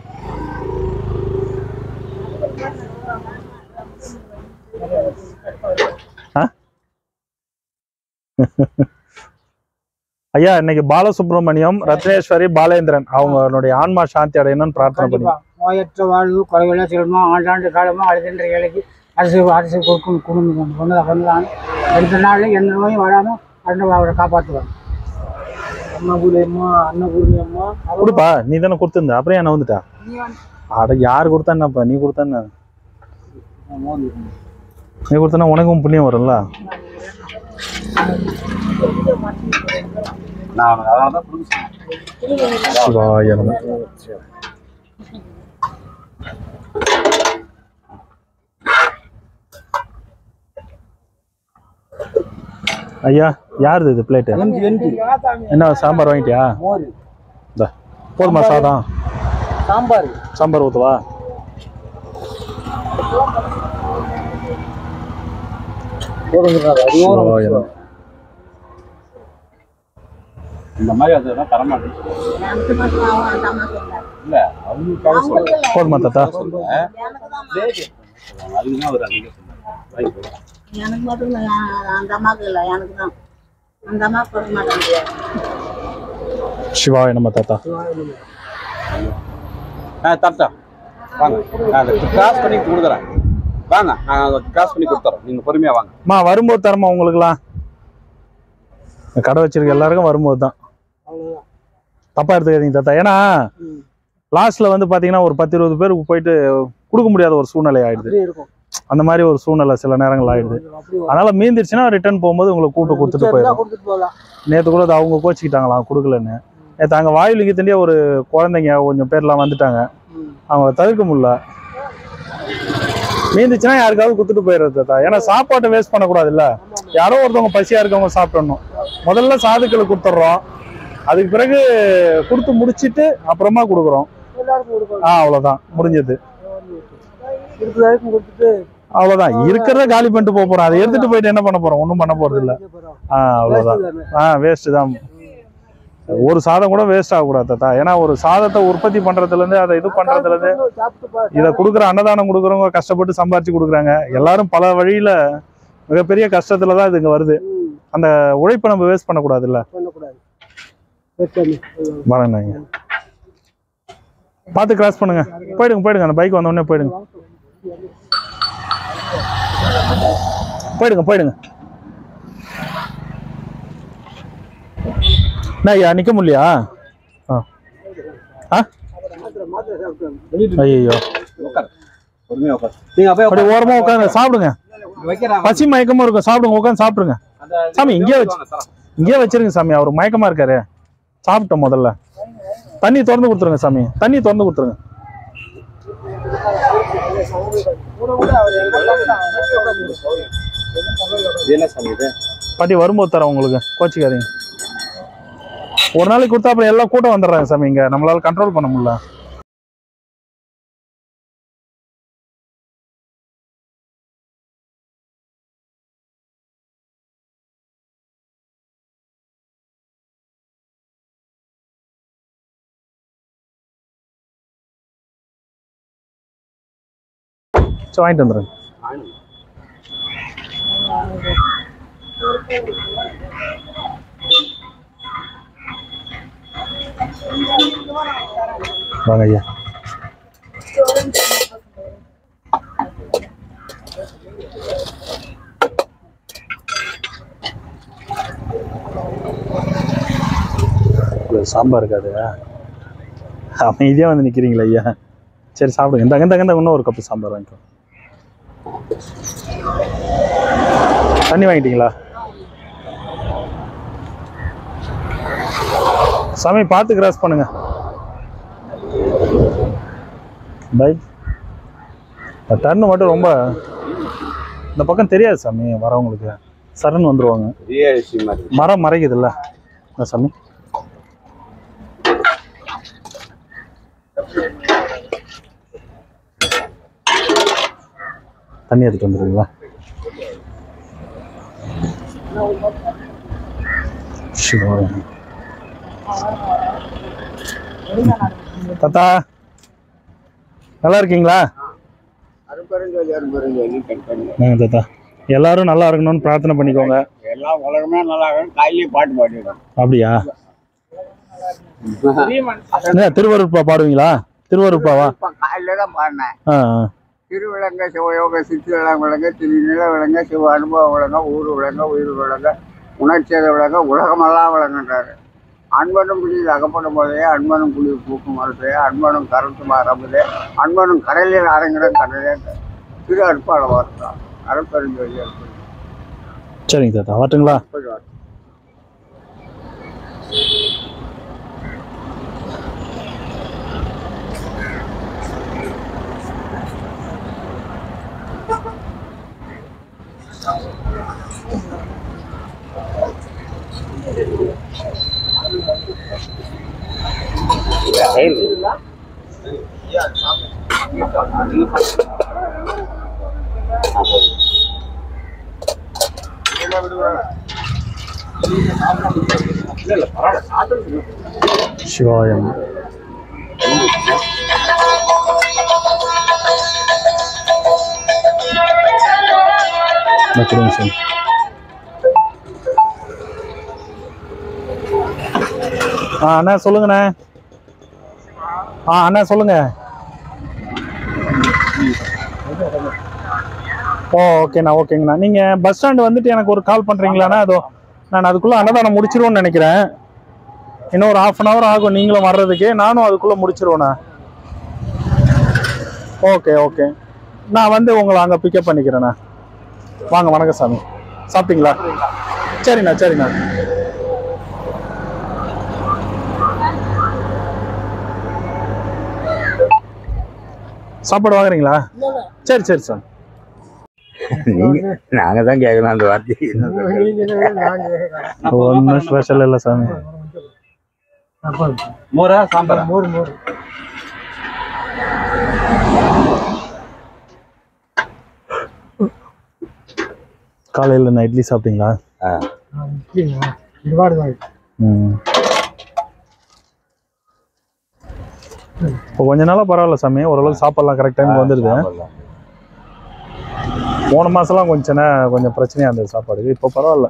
ஐயா இன்னைக்கு பாலசுப்ரமணியம் ரத்னேஸ்வரி பாலேந்திரன் அவங்களுடைய ஆன்மா சாந்தி அடையணும்னு பிரார்த்தனை பண்ணி கண்டிப்பா நோயற்ற வாழ்வு குறைவில்லை செல்வம் ஆண்டாண்டு காலமாக அழுகின்ற ஏழைக்கு அரசு அரசு கொடுக்கும் குடும்பம் சொன்னதாக சொன்னதான் எந்த நாளில் எந்த நோயும் வராமல் அண்ணன் அவரை காப்பாற்றுவாங்க அன்னபூரி அம்மா அன்னபூர்ணி அம்மா கொடுப்பா நீ தானே கொடுத்துருந்த அப்புறம் என்ன வந்துட்டா அட யார் கொடுத்தா என்னப்பா நீ கொடுத்தா என்ன நீ கொடுத்தனா உனக்கும் புண்ணியம் வரும்ல நான் அவனுக்கு அதனால தான் கொடுக்க சொன்னேன். சிவாய நம. ஐயா யாருது இது பிளேட்டு என்ன சாம்பார் வாங்கிட்டியா இந்தா. போதுமா சாதம் சாம்பார் சாம்பார் ஊற்றுவா சிவாய நம. இந்த மாதிரி அதெல்லாம் தரமாட்டேன் இல்ல அவங்களுக்காக சொல்றேன் போதுமா தாத்தா அதுக்கு தான் அவர் அதிகம் சொன்னார் வாங்கிக்கோ. எனக்கு மட்டும் இல்லை அந்த அம்மாவுக்கு இல்லை எனக்கு தான் அந்த அம்மா கொடுக்க மாட்டேன் சிவாய நம்ம தாத்தா ஆ தாத்தா வாங்க நான் அதை கிராஸ் பண்ணி கொடுக்குறேன் வாங்க நான் அதை கிராஸ் பண்ணி கொடுத்துறேன் நீங்க பொறுமையா வாங்க அம்மா வரும்போது தரமா உங்களுக்குலாம் இந்த கடை வச்சிருக்க எல்லாருக்கும் வரும்போது தான் தப்பா எடுத்துக்காதீங்க தாத்தா ஏன்னா லாஸ்ட்ல வந்து பாத்தீங்கன்னா ஒரு பத்து இருபது பேருக்கு போயிட்டு கொடுக்க முடியாத ஒரு சூழ்நிலை ஆயிடுது அப்படியே இருக்கும் அந்த மாதிரி ஒரு சூழ்நிலை சில நேரங்கள் ஆயிடுது அதனால மீந்துருச்சுன்னா ரிட்டர்ன் போகும்போது உங்களுக்கு கூட்டு கொடுத்துட்டு போயிடும் கொடுத்துட்டு போகலாம் நேற்று கூட அது அவங்க கோச்சிக்கிட்டாங்களாம் கொடுக்கலன்னு நேற்று அங்கே வாயிலுக்கு தண்டியே ஒரு குழந்தைங்க கொஞ்சம் பேர்லாம் வந்துட்டாங்க அவங்கள தவிர்க்க முடியல மீந்துச்சுன்னா யாருக்காவது கொடுத்துட்டு போயிடுறது தாத்தா ஏன்னா சாப்பாட்டை வேஸ்ட் பண்ணக்கூடாதுல்ல யாரோ ஒருத்தவங்க பசியா இருக்கவங்க சாப்பிடணும் முதல்ல சாதுக்களை கொடுத்துட்றோம் அதுக்கு பிறகு கொடுத்து முடிச்சிட்டு அப்புறமா கொடுக்குறோம் எல்லாருக்கும் கொடுக்கணும் ஆ அவ்வளோதான் முடிஞ்சது இருக்கிற வரைக்கும் கொடுத்துட்டு அவ்வளோதான் இருக்கிறத காலி பண்ணிட்டு போக போறோம் அதை எடுத்துட்டு போயிட்டு என்ன பண்ண போறோம் ஒன்றும் பண்ண போறது இல்ல ஆ அவ்வளோதான் ஆ வேஸ்ட் தான் ஒரு சாதம் கூட வேஸ்ட் ஆகக்கூடாது தாத்தா ஏன்னா ஒரு சாதத்தை உற்பத்தி பண்றதுல இருந்து அதை இது பண்றதுல இருந்து சாப்பிட்டு பா இதை கொடுக்குற அன்னதானம் கொடுக்குறவங்க கஷ்டப்பட்டு சம்பாரிச்சு கொடுக்குறாங்க எல்லாரும் பல வழியில மிகப்பெரிய கஷ்டத்துல தான் இது இங்க வருது அந்த உழைப்பை நம்ம வேஸ்ட் பண்ணக்கூடாதுல்ல பண்ணக்கூடாது சரி வரேங்க பார்த்து கிராஸ் பண்ணுங்க போயிடுங்க போயிடுங்க அந்த பைக் வந்த உடனே போயிடுங்க போயிடுங்க போயிடுங்க என்ன ஐயா நிக்க முடியலையா ஆ ஆ ஐயோ பொறுமையா உட்காரு நீங்க போய் அப்படி ஓரமா உட்காந்து சாப்பிடுங்க வைக்கிறேன் பசி மயக்கமா இருக்கும் சாப்பிடுங்க உட்காந்து சாப்பிடுங்க சாமி இங்கேயே வச்சு இங்கேயே வச்சிருங்க சாமி அவர் மயக்கமா இருக்காரு சாப்பிட்டோம் முதல்ல தண்ணி திறந்து கொடுத்துருங்க சாமி தண்ணி திறந்து கொடுத்துருங்க இது என்ன சாமி இது பாட்டி வரும்போது தரேன் உங்களுக்கு கோச்சிக்காதீங்க ஒரு நாளைக்கு கொடுத்தா அப்புறம் எல்லாம் கூட்டம் வந்துடுறாங்க சாமி இங்க நம்மளால கண்ட்ரோல் பண்ண முடியல சரி வாங்கிட்டு வந்துடுறேன் வாங்க ஐயா இல்ல, சாம்பார் இருக்காது அமைதியா வந்து நிக்கிறீங்களா ஐயா சரி சாப்பிடுங்க இந்த இந்த இந்த இன்னும் ஒரு கப்பு சாம்பார் வாங்கிக்கோ தண்ணி வாங்கிட்டீங்களா சாமி பார்த்து கிராஸ் பண்ணுங்க பைக் டர்னு மட்டும் ரொம்ப இந்த பக்கம் தெரியாது சாமி வரவங்களுக்கு சரண் வந்துருவாங்க பெரிய விஷயமா இருக்கு மரம் மறைக்குதுல்ல என்ன சாமி தண்ணி எடுத்து வந்துடுவீங்களா சிவம். தாத்தா நல்லா இருக்கீங்களா அரும்பெருஞ்சோதி அரும்பெருஞ்சோதி கற்பனை ஆ, தாத்தா எல்லாரும் நல்லா இருக்கணும்னு பிரார்த்தனை பண்ணிக்கோங்க எல்லா உலகமே நல்லா இருக்கும் காயிலே பாட்டு பாடிடும் அப்படியா என்ன திருவருட்பா பாடுவீங்களா திருவருட்பாவா காயில தான் பாடினேன் ஆ ஆ. திருவிளங்க சிவயோக சித்தி விளங்க விளங்க திருநில விளங்க சிவ அனுபவ விளங்க ஊர் விளங்க உயிர் விளங்க உணர்ச்சியத விளங்க உலகமெல்லாம் விளங்குன்றாரு அன்பனும் புலியில் அகப்படும் போதே அன்பனும் புலி பூக்கும் மரத்தே அன்பனும் கருத்து மாறமுதே அன்பனும் கடலில் அரங்கிடம் கடலே திரு அற்பாள வார்த்தான் அறப்பெருஞ்சோதி அற்புதம் சரிங்க தாத்தா வரட்டுங்களா சிவாயம் இந்த கொடுங்க சாமி. ஆ அண்ணா சொல்லுங்கண்ணே ஆ அண்ணா சொல்லுங்க ஓ ஓகேண்ணா ஓகேங்கண்ணா நீங்க பஸ் ஸ்டாண்ட் வந்துட்டு எனக்கு ஒரு கால் பண்றீங்களாண்ணா அதோ நான் அதுக்குள்ள அன்னதானம் முடிச்சிருவோம்னு நினைக்கிறேன் இன்னும் ஒரு ஹாஃப் அன் ஹவர் ஆகும் நீங்களும் வர்றதுக்கு நானும் அதுக்குள்ள முடிச்சிருவேண்ணா ஓகே ஓகே நான் வந்து உங்களை அங்கே பிக்கப் பண்ணிக்கிறேண்ணா வாங்க வணக்கம் சாமி சாப்பிட்டீங்களா சரிண்ணா சரிண்ணா சாப்பாடு வாங்குறீங்களா சரி சரி சார் நாங்க தான் கேட்கணும் அந்த வார்த்தை ஒன்றும் ஸ்பெஷல் இல்லை சாமி மோரா சாம்பாரா மோர் மோர் காலையில் நான் இட்லி சாப்பிட்டீங்களா இருபாடு தான் ம் இப்போ கொஞ்ச நாளா பரவாயில்ல சாமி ஓரளவுக்கு சாப்பாடுலாம் கரெக்ட் டைமுக்கு வந்துடுது போன மாசம்லாம் கொஞ்சம் நே- கொஞ்சம் பிரச்சனையா இருந்தது சாப்பாடு இப்போ பரவாயில்ல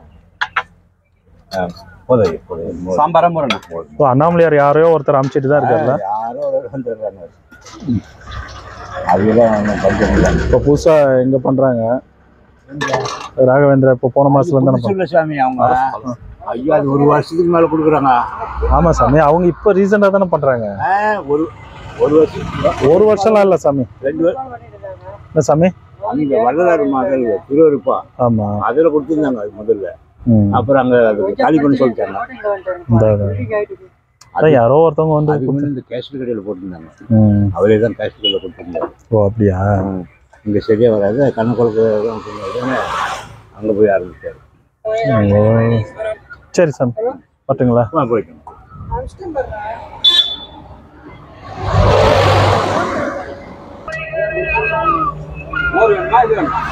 போதும் போதும் சாம்பாரா மோரண்ணா இப்போ அண்ணாமலையார் யாரையோ ஒருத்தர் அமுச்சிட்டு தான் இருக்காருல்ல யாரோ ஒரு வந்துடுறாங்க அதுக்கெல்லாம் ஒன்றும் பஞ்சம் இல்லை இப்போ புதுசா எங்க பண்றாங்க ராகவேந்திரா இப்போ போன மாசத்துல இருந்து தானே சொல்ல சாமி அவங்க ஐயா அது ஒரு வருஷத்துக்கு மேல கொடுக்குறாங்க ஆமா சாமி அவங்க இப்போ ரீசெண்டா தானே பண்றாங்க ஆ, ஒரு ஒரு வருஷம் ஒரு வருஷம்லாம் இல்ல சாமி ரெண்டு வருஷம் என்ன சாமி அங்க வள்ளலார் மகள் திருவருப்பா ஆமா அதுல கொடுத்துருந்தாங்க அது முதல்ல ம் அப்புறம் அங்க அது காலி பண்ணி சொல்லிட்டாங்க இந்த அதான் யாரோ ஒருத்தவங்க வந்து அதுக்கு முன்ன இந்த கேஷ்டு கடையில் போட்டிருந்தாங்க ம் அவரே தான் கேஷ்டு கடையில் கொடுத்துருந்தாரு ஓ அப்படியா இங்க சரியா வராது கண்ணக்குழப்பு அங்க போய் ஆரம்பிச்சாரு ஓ. சரி சாமி பட்டுங்களா ஆ, போயிட்டோம் மோர் வேணுமா இது வேணுமா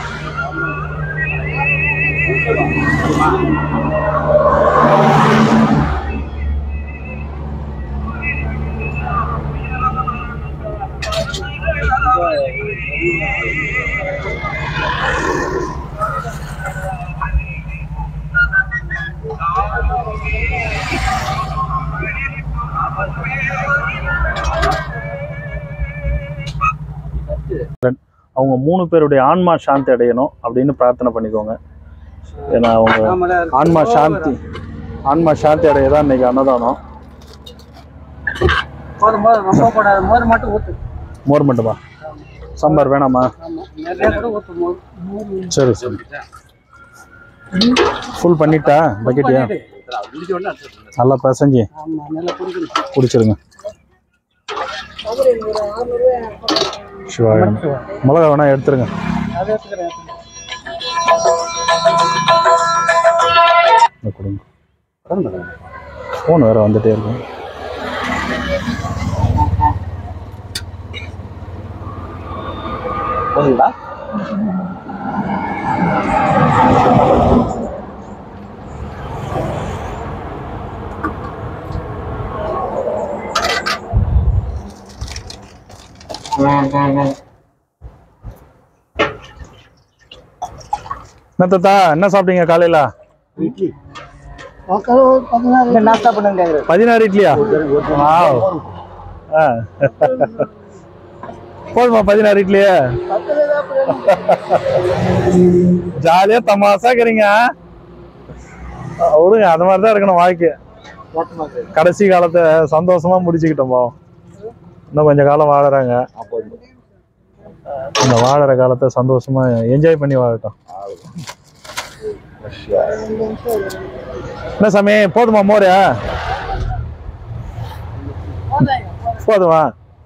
அவங்க மூணு பேருடைய ஆன்மா சாந்தி அடையணும் அப்படின்னு பிரார்த்தனை பண்ணிக்கோங்க ஏன்னா அவங்க ஆன்மா சாந்தி ஆன்மா சாந்தி அடைய தான் இன்னைக்கு அன்னதானம் போதும் போதும் ரொம்ப போடாது மோர் மட்டும் ஊற்று மோர் மட்டுமா சாம்பார் வேணாமா நிறைய கூட ஊற்று மோர் சரி சரி ஃபுல் பண்ணிட்டா பக்கெட்டியா நல்லா பிசைஞ்சு ஆமாம் நல்லா குடிக்கணும் குடிச்சிருங்க சிவாய மிளகா வேணா எடுத்துருங்க அதை எடுத்துக்கிறேன் இதை கொடுங்க ஃபோன் வேற வந்துட்டே இருக்கும் போதுங்களா என்ன தாத்தா என்ன சாப்பிட்டீங்க காலையில இந்த நாஸ்தா பண்ணுங்க பதினாறு இட்லியா Wow. ஆ போதுமா பதினாறு இட்லியா ஜாலியா தமாசாக்கிறீங்க விடுங்க அது மாதிரி தான் இருக்கணும் வாழ்க்கை கடைசி காலத்தை சந்தோஷமா முடிச்சுக்கிட்டோம் பாவம் இன்னும் கொஞ்சம் காலம் வாழறாங்க அந்த வாழற காலத்தை சந்தோஷமா என்ஜாய் பண்ணி வாழட்டும் என்ன சாமி போதுமா மோரு போதுமா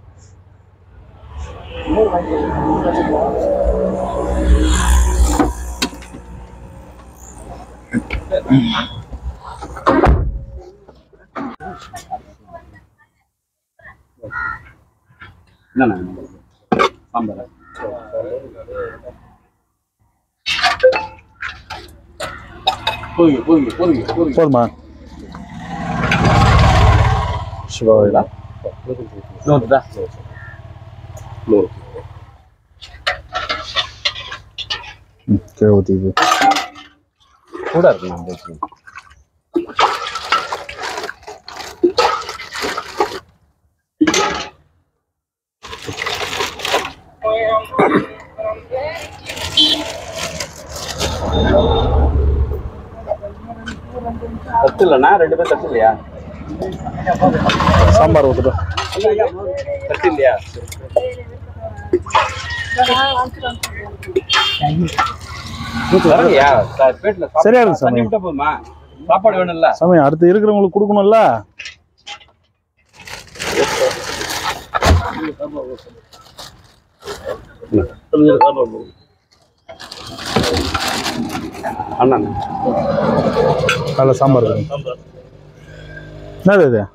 என்னண்ணா சாம்பார் போதுங்க போதுங்க போதுங்க போதுங்க போதுமா சிவாயிலா நோட்டுதா கீழே ஊற்றிது கூட இருக்கு நம்ம பேசி. தட்டு இல்லைண்ணா ரெண்டு பேரும் தட்டு இல்லையா சாம்பார் ஊற்றுட்டோம் தட்டு இல்லையா தரங்கய்யா சார் பேட்ல சரியா இருக்கு சாமி. தண்ணி விட்டா போதுமா சாப்பாடு வேணும்ல சாமி அடுத்து இருக்கிறவங்களுக்கு கொடுக்கணும்ல அண்ணா அதில் சாம்பார் இருக்கு. என்னது இது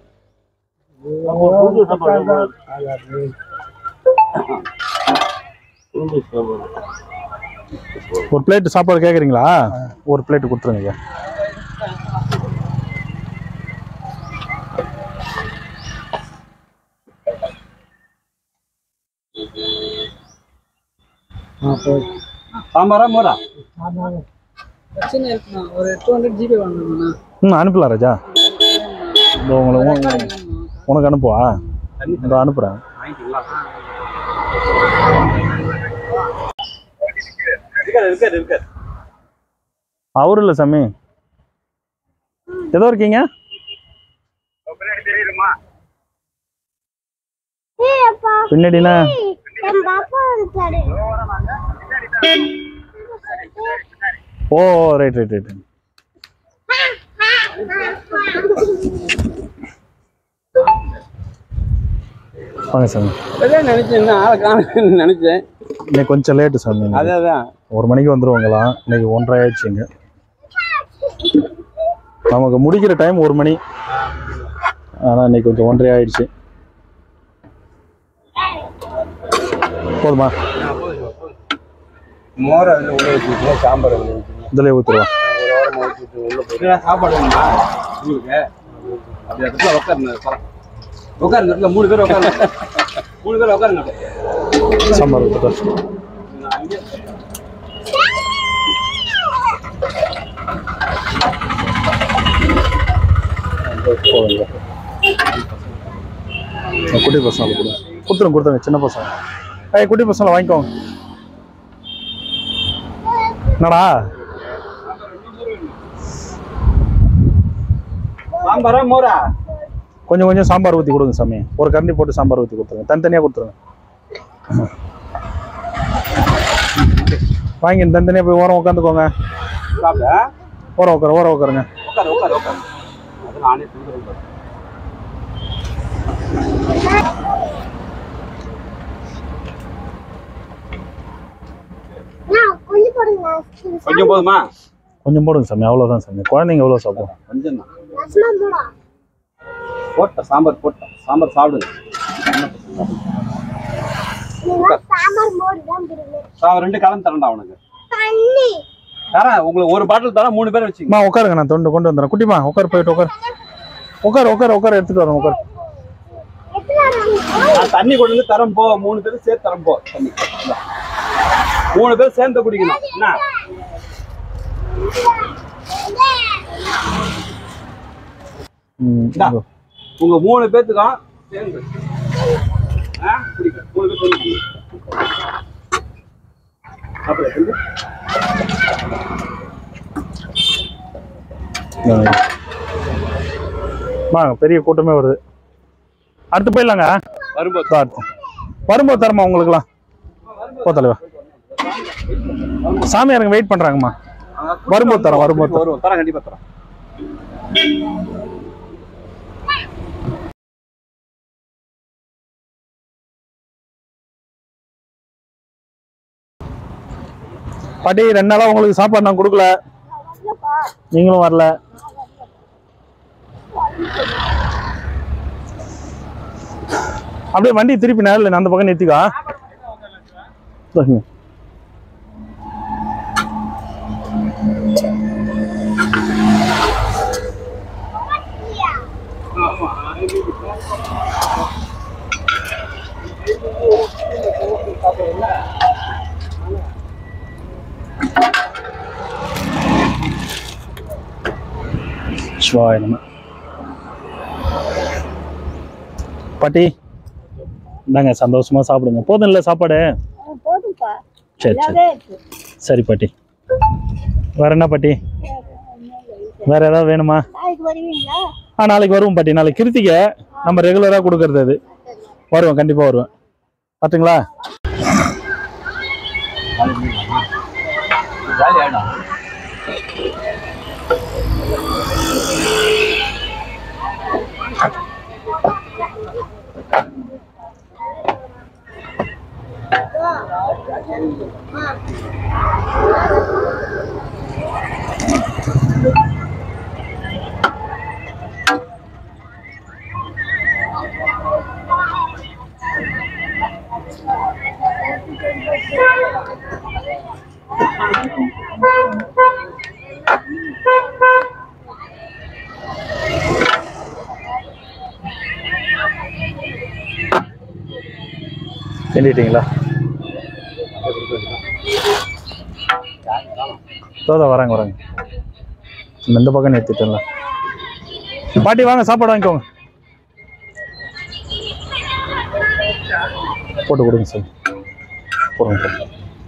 ஒரு பிளேட் சாப்பாடு கேட்குறீங்களா ஒரு பிளேட் கொடுத்துருங்க ஐயா சாம்பாரா மோரா பிரச்சனை இருக்குண்ணா ஒரு டூ ஹண்ட்ரட் ஜிபி வாங்கணும்ண்ணா ம் அனுப்பலாம் ராஜா இந்த உங்களை உன- உனக்கு அனுப்புவா இந்த அனுப்புகிறேன் வாங்கிட்டீங்களா இருக்காரு இருக்காரு இருக்காரு அவரு இல்லை சாமி ஏதோ இருக்கீங்க ஏய் அப்பா பின்னாடினா என் பாப்பா இருக்காரு ஓ ரைட் ரைட் ரைட் வாங்க சாமி அதான் நினைச்சேன் என்ன ஆளை காணுன்னு நினைச்சேன் இன்னைக்கு கொஞ்சம் லேட்டு சாமி இன்னைக்கு. அதான் அதான் ஒரு மணிக்கு வந்துருவாங்களாம் இன்னைக்கு ஒன்றரை ஆயிடுச்சுங்க நமக்கு முடிக்கிற டைம் ஒரு மணி ஆனால் இன்னைக்கு கொஞ்சம் ஒன்றரை ஆயிடுச்சு போதுமா மோர அதில் உள்ள வச்சுட்டு சாம்பார் அதில் வச்சுட்டு இதில் ஊற்றுருவா ஒரு ஓரமாக வச்சுட்டு உள்ள போயிட்டு சாப்பாடு வேணுமா உங்களுக்கு அப்படி அந்த இடத்துல உட்காருங்க உட்காரு. உட்காருங்க இந்த இடத்துல மூணு பேர் உட்காருங்க மூணு பேர் உட்காருங்க சாம்பார் ஊற்றுட்டா போதுங்க இந்த குட்டி பசங்களை கொடு கொடுத்துருங்க கொடுத்துருங்க சின்ன பசங்க ஏய் குட்டி பசங்களை வாங்கிக்கோங்க என்னடா சாம்பாரா மோரா கொஞ்சம் கொஞ்சம் சாம்பார் ஊற்றி கொடுங்க சாமி ஒரு கரண்டி போட்டு சாம்பார் ஊற்றி கொடுத்துருங்க தனித்தனியாக கொடுத்துருங்க வாங்கி தனித்தனியாக போய் ஓரம் உட்காந்துக்கோங்க சாப்பிட ஓரம் உட்கார ஓரம் உட்காருங்க உட்காரு உட்காரு உட்காரு அது நானே சொல்லுறேன் பாரு. கொஞ்சம் போடுங்க கொஞ்சம் போதுமா கொஞ்சம் போடுங்க சாமி அவ்வளோதான் சாமி குழந்தைங்க எவ்வளோ சாப்பிடும் கொஞ்சம் தான் ரசமா போடா போட்ட சாம்பார் போட்ட சாம்பார் சாப்பிடுங்க நீங்க சாம்பார் மோர் தான் போடுங்க சாம்பார் ரெண்டு கலந்து தரேன்டா அவனுக்கு தண்ணி தரேன் உங்களுக்கு ஒரு பாட்டில் தரேன் மூணு பேர் வச்சுங்க அம்மா உட்காருங்க நான் தொண்டு கொண்டு வந்துடுறேன் குட்டிமா உட்கார் போயிட்டு உட்கார் உட்கார் உட்கார் உட்கார் எடுத்துட்டு வரேன் உட்கார் எத்தனை வராங்க நான் தண்ணி கொண்டு வந்து தரேன் போ மூணு பேரும் சேர்த்து தரேன் போ தண்ணி இந்தா. மூணு பேர் சேர்ந்து குடிக்கணும் என்ன ம், இந்தா. உங்க மூணு பேர்த்துக்கும் சேர்ந்து ஆ, குடிக்க. மூணு பேர் சேர்ந்து குடிக்க. அப்புறம் வந்து வாங்க பெரிய கூட்டமே வருது அடுத்து போயிடலாங்க வரும்போது இதோ அடுத்து வரும்போது தரமா உங்களுக்குலாம் போ தலைவா சாமியாருங்க வெயிட் பண்றாங்கம்மா வரும்போது தரோம் வரும்போது தரோம். வருவோம் தரேன் கண்டிப்பா தரேன் பாட்டி ரெண்டு நாளா உங்களுக்கு சாப்பாடு நான் கொடுக்கல நீங்களும் வரல அப்படியே வண்டி திருப்பி நேரில் அந்த பக்கம் நிறுத்திக்கா சிவாய நம பாட்டி இந்தாங்க சந்தோஷமா சாப்பிடுங்க போதும் இல்லை சாப்பாடு போதும்பா சரி சரி சரி பாட்டி வேற என்ன பாட்டி வேற ஏதாவது வேணுமா நாளைக்கு வருவீங்களா ஆ நாளைக்கு வருவோம் பாட்டி நாளைக்கு கிருத்திகை நம்ம ரெகுலராக கொடுக்கறது அது வருவேன் கண்டிப்பாக வருவேன் பார்த்துங்களா ஜாலி ஆயிடும் கிண்டிட்டீங்களா தோதா வராங்க வராங்க நம்ம இந்த பக்கம் நிறுத்திட்டோம்ல பாட்டி வாங்க சாப்பாடு வாங்கிக்கோங்க போட்டு கொடுங்க சார் போடுங்க போடுங்க.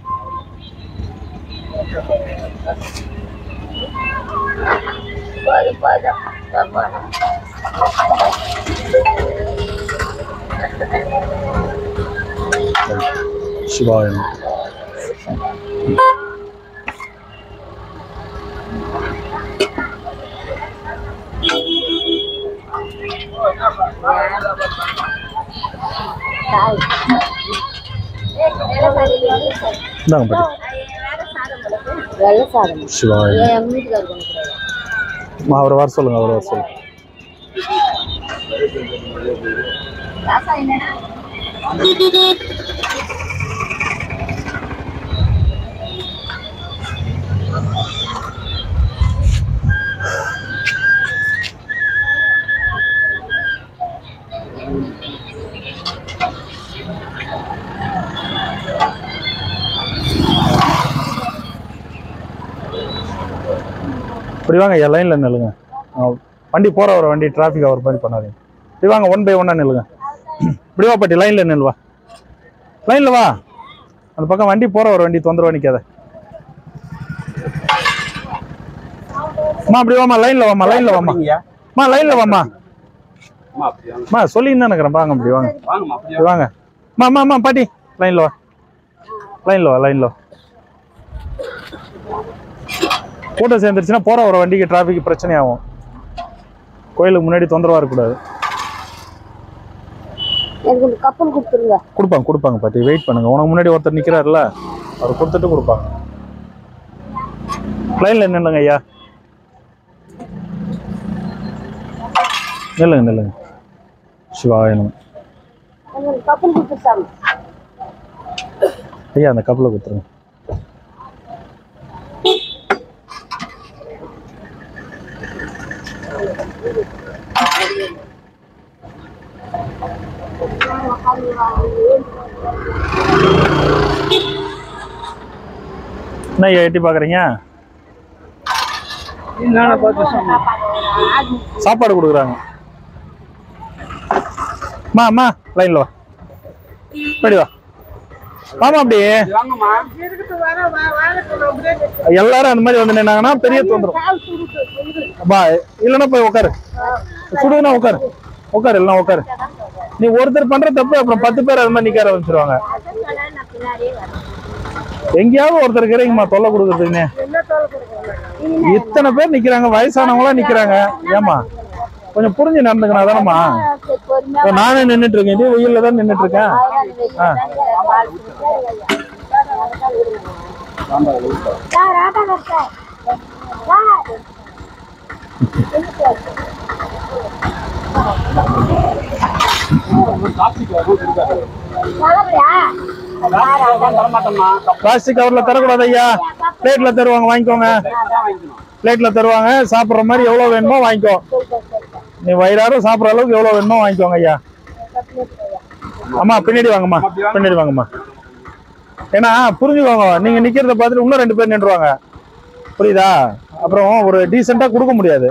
சிவாயம் இந்தாங்க பாட்டி வெள்ளை சாதம் சிவாயம் என் வீட்டுக்காரர் கொண்டு கொடுக்குறாரு. அம்மா, அவரை வர சொல்லுங்க அவரை வர சொல்லுங்க இப்படி வாங்க என் லைனில் நில்லுங்க ஆ, வண்டி போகிற ஒரு வண்டி டிராஃபிக் அவர் மாதிரி பண்ணாதீங்க இப்படி வாங்க ஒன் பை ஒன்னாக நில்லுங்க இப்படி வா பாட்டி லைனில் நில்வா லைனில் வா அந்த பக்கம் வண்டி போகிற ஒரு வண்டி தொந்தரவு நிற்காத அம்மா அப்படி வாம்மா லைனில் வாம்மா லைனில் வாம்மா அம்மா லைனில் வாம்மா அம்மா அப்படி வாங்க அம்மா சொல்லின்னு தான் நினைக்கிறேன் வாங்க அப்படி வாங்க வாங்கம்மா அப்படியே இப்படி வாங்க அம்மா அம்மா அம்மா பாட்டி லைனில் வா லைனில் வா லைனில் வா கூட்டம் சேர்ந்துருச்சுன்னா போகிற ஒரு வண்டிக்கு டிராஃபிக் பிரச்சனையாகும் கோயிலுக்கு முன்னாடி தொந்தரவாக இருக்கக்கூடாது எனக்கு இந்த கப்பல் கொடுத்துருங்க கொடுப்பாங்க கொடுப்பாங்க பாட்டி வெயிட் பண்ணுங்க உனக்கு முன்னாடி ஒருத்தர் நிற்கிறாருல்ல அவர் கொடுத்துட்டு கொடுப்பாங்க லைனில் நில்லுங்க ஐயா நில்லுங்க நில்லுங்க சிவாயனம் எனக்கு இந்த கப்பல் கொடுத்துருக்காங்க ஐயா அந்த கப்பலை கொடுத்துருங்க என்ன ஐயா எட்டி பார்க்குறீங்க என்னென்ன பார்த்து சொன்னேன் சாப்பாடு கொடுக்குறாங்க அம்மா அம்மா லைனில் வா படி வா வாமா அப்படி வாங்கம்மா எல்லாரும் அந்த மாதிரி வந்து நின்னாங்கன்னா பெரிய தொந்தரம் அப்பா இல்லைன்னா போய் உட்காரு சுடுனா உட்காரு உட்காரு எல்லாம் உட்காரு நீ ஒருத்தர் பண்ற தப்பு அப்புறம் பத்து பேர் அது மாதிரி நிக்க ஆரம்பிச்சிருவாங்க எங்கேயாவது ஒருத்தர் இருக்கிறீங்கம்மா தொல்லை கொடுக்குறதுக்குன்னு இத்தனை பேர் நிக்கிறாங்க வயசானவங்களா நிக்கிறாங்க ஏமா கொஞ்சம் புரிஞ்சு நடந்துக்கணும் அதானம்மா இப்ப நானே நின்னுட்டு இருக்கேன் இதே வெயில்ல தான் நின்னுட்டு இருக்கேன் ஆ தரமாட்டோம்மா பிளாஸ்டிக் கவர்ல தரக்கூடாது ஐயா பிளேட்ல தருவாங்க வாங்கிக்கோங்க பிளேட்ல தருவாங்க சாப்பிடுற மாதிரி எவ்வளவு வேணுமோ வாங்கிக்கோ நீ வயிறார சாப்பிடுற அளவுக்கு எவ்வளவு வேணுமோ வாங்கிக்கோங்க ஐயா அம்மா பின்னாடி வாங்கம்மா பின்னாடி வாங்கம்மா ஏன்னா புரிஞ்சுக்கோங்க நீங்க நிக்கிறத பார்த்துட்டு இன்னும் ரெண்டு பேர் நின்றுவாங்க புரியுதா அப்புறம் ஒரு டீசெண்டா கொடுக்க முடியாது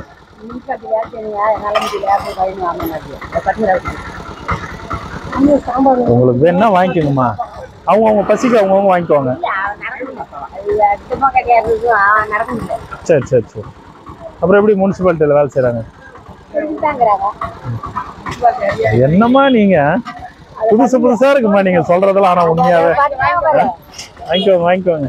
உங்களுக்கு வேணா வாங்கிக்கோங்கம்மா அவங்க அவங்க பசிக்கு அவங்க அவங்க வாங்கிக்குவாங்க நடக்க முடியல சரி சரி சரி அப்புறம் எப்படி முனிசிபாலிட்டியில் வேலை செய்கிறாங்க என்னம்மா நீங்க அது புதுசு புதுசா இருக்குமா நீங்க சொல்றதெல்லாம் ஆனா உண்மையாவே வாங்கிக்கோங்க வாங்கிக்கோங்க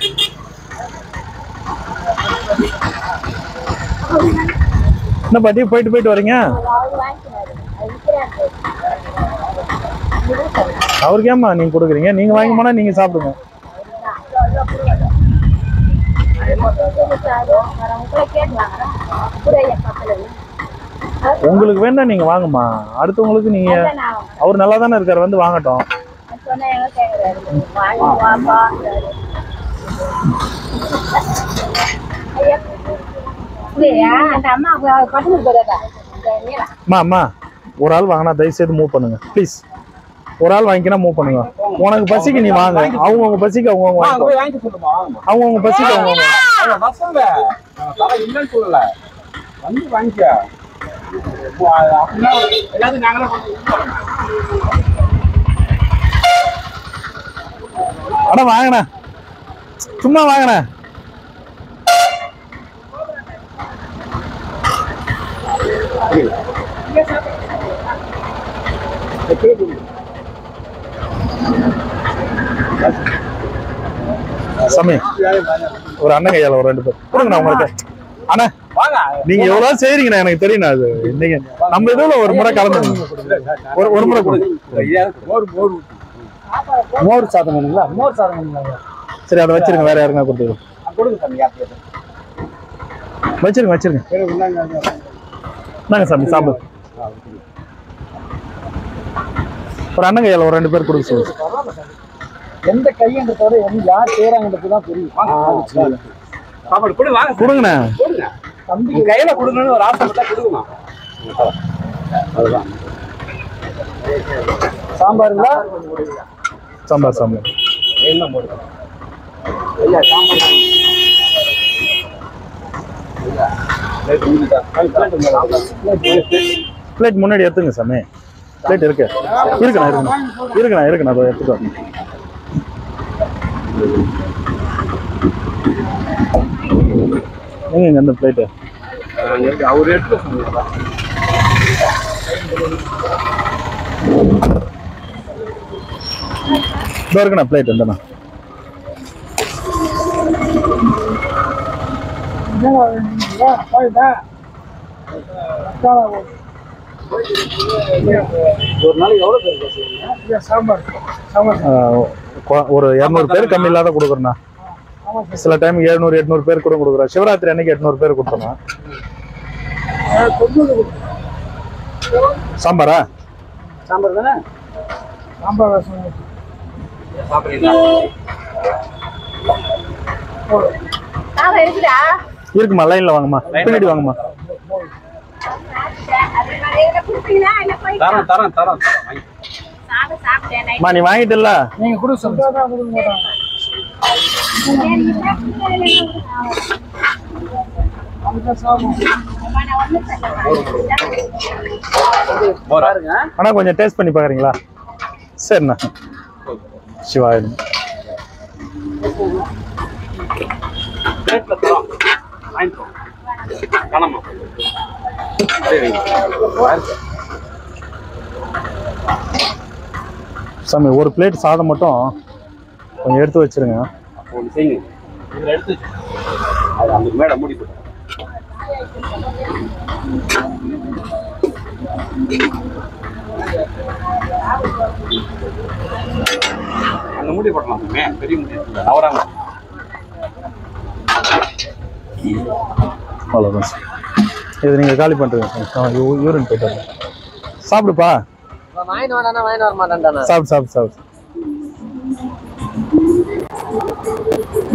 என்ன பாட்டி போயிட்டு போயிட்டு வரீங்க அவருக்கு ஏம்மா நீங்க கொடுக்குறீங்க நீங்க வாங்கி போனா நீங்க சாப்பிடுங்க உங்களுக்கு வேணா நீங்க வாங்கம்மா அடுத்தவங்களுக்கு நீங்க அவர் நல்லா தானே இருக்காரு வந்து வாங்கட்டும் அந்த அம்மா பட்டு போதாதா அம்மா அம்மா ஒரு ஆள் வாங்கினா தயவு செய்து மூவ் பண்ணுங்க ப்ளீஸ் ஒரு ஆள் வாங்கிக்கினா மூவ் பண்ணுங்க உனக்கு பசிக்கு நீ வாங்க அவங்கவுங்க பசிக்கு அவங்கவுங்க அங்க வாங்க போய் வாங்கிட்டு சொல்லுமா வாங்கம்மா அவங்கவுங்க பசிக்கு அவங்கவுங்க அவ்வளவு நான் சொல்றேன் நான் தரேன் இல்லைன்னு சொல்லல வந்து வாங்கிக்க இப்போ அது அப்படின்னா எல்லாத்தையும் நாங்களே கொண்டு வந்து தரோம். அட வாங்கண்ணா சும்மா வாங்கண்ணா சாமி ஒரு அண்ணன் கையால ஒரு ரெண்டு பேர் கொடுங்கண்ணா உங்களுக்கு அண்ணா வாங்க நீங்க எவ்வளவு செய்றீங்கண்ணா எனக்கு தெரியும் அது நீங்க நம்ம இதுல ஒரு முறை கலந்துங்க ஒரு ஒரு முறை கொடுங்க மோர் மோர் ஊத்து. மோர் சாதம் வேணுங்களா மோர் சாதம் வேணுங்களா சரி அதை வச்சிருங்க வேற யாருங்க கொடுத்துருங்க அங்க கொடுங்க சாமி யாருக்கு வச்சிருங்க வச்சிருங்க நாங்க சாமி சாப்பிடு ஒரு அண்ணன் கையால ஒரு ரெண்டு பேர் கொடுக்க சொல்லுங்க எந்த கையன்றத விட எந்த யார் செய்யறாங்கன்றது தான் தெரியும் சாப்பாடு கொடு வாங்க கொடுங்கண்ணா கொடுங்க தம்பி உங்க கையில கொடுங்கன்னு ஒரு ஆசைப்பட்டா கொடுங்கம்மா அதுதான் சாம்பாருங்களா சாம்பார் சாம்பார் என்ன போடுங்க ஐயா சாம்பார் ஐயா, plate ஊத்திட்டா. plate மேல வைங்க. பிளேட் முன்னாடி எடுத்துங்க சாமி பிளேட் இருக்கு இருக்குண்ணா இருக்குண்ணா இருக்குண்ணா இருக்குண்ணா அதை எடுத்துட்டு வரணும் எங்க இந்த பிளேட்டு அங்க இருக்கு. அவர் எடுத்து சொன்னீங்களா இதோ இருக்குண்ணா பிளேட் இந்தண்ணா ஒரு நாளைக்கு எவ்வளவு பேர் பேசுவீங்க சாம்பார் சாம்பார் ஆஹ் கொ- ஒரு இரநூறு பேர் கம்மி இல்லாத கொடுக்குறேண்ணா சில டைம் எழுநூறு எட்நூறு பேர் கூட கொடுக்குறோம் சிவராத்திரி அன்னைக்கு எட்நூறு பேர் கொடுத்தோம்ண்ணா சாம்பாரா சாம்பார் தானே சாம்பார் ரசம் சாப்பிடுறீங்களா சாதம் இருக்குதா இருக்குமா லைன்ல வாங்கம்மா பின்னாடி வாங்கம்மா அது நான் எங்க கொடுப்பீங்களா இல்ல போய் தரேன் தரேன் தரேன் தரேன் வாங்கி. சாதம் சாப்பிட்டேன் night. அம்மா நீ வாங்கிட்டல நீங்க கொடு சொல்லுங்க கொடுக்க மாட்டாங்க சரி, இப்ப கொடுத்ததுல அந்த சாதம் அம்மா, நான் ஒண்ணும் சொல்லல. போறா அண்ணா கொஞ்சம் டேஸ்ட் பண்ணி பார்க்குறீங்களா சரிண்ணா சிவாயிடும் பிளேட்ல தரோம் வாங்கிக்கோ வேணாமா சரி வைங்க. சாமி ஒரு பிளேட் சாதம் மட்டும் கொஞ்சம் எடுத்து வச்சிருங்க அப்போ ஒண்ணு செய்யுங்க இதுல எடுத்து வச்சு. அது அந்த மேடை மூடி போட்டு அந்த மூடி போடலாம் மே பெரிய மூடி இருக்குல்ல, நவராங்க அவ்வளோதான் சார் இது நீங்கள் காலி பண்ணுறீங்க யூரின் போயிட்டு வரேன் சாப்பிடுப்பா வாங்கிட்டு வாடானா வாங்கிட்டு வர மாட்டேன்டானா சாப்பிடு சாப்பிடு சாப்பிடு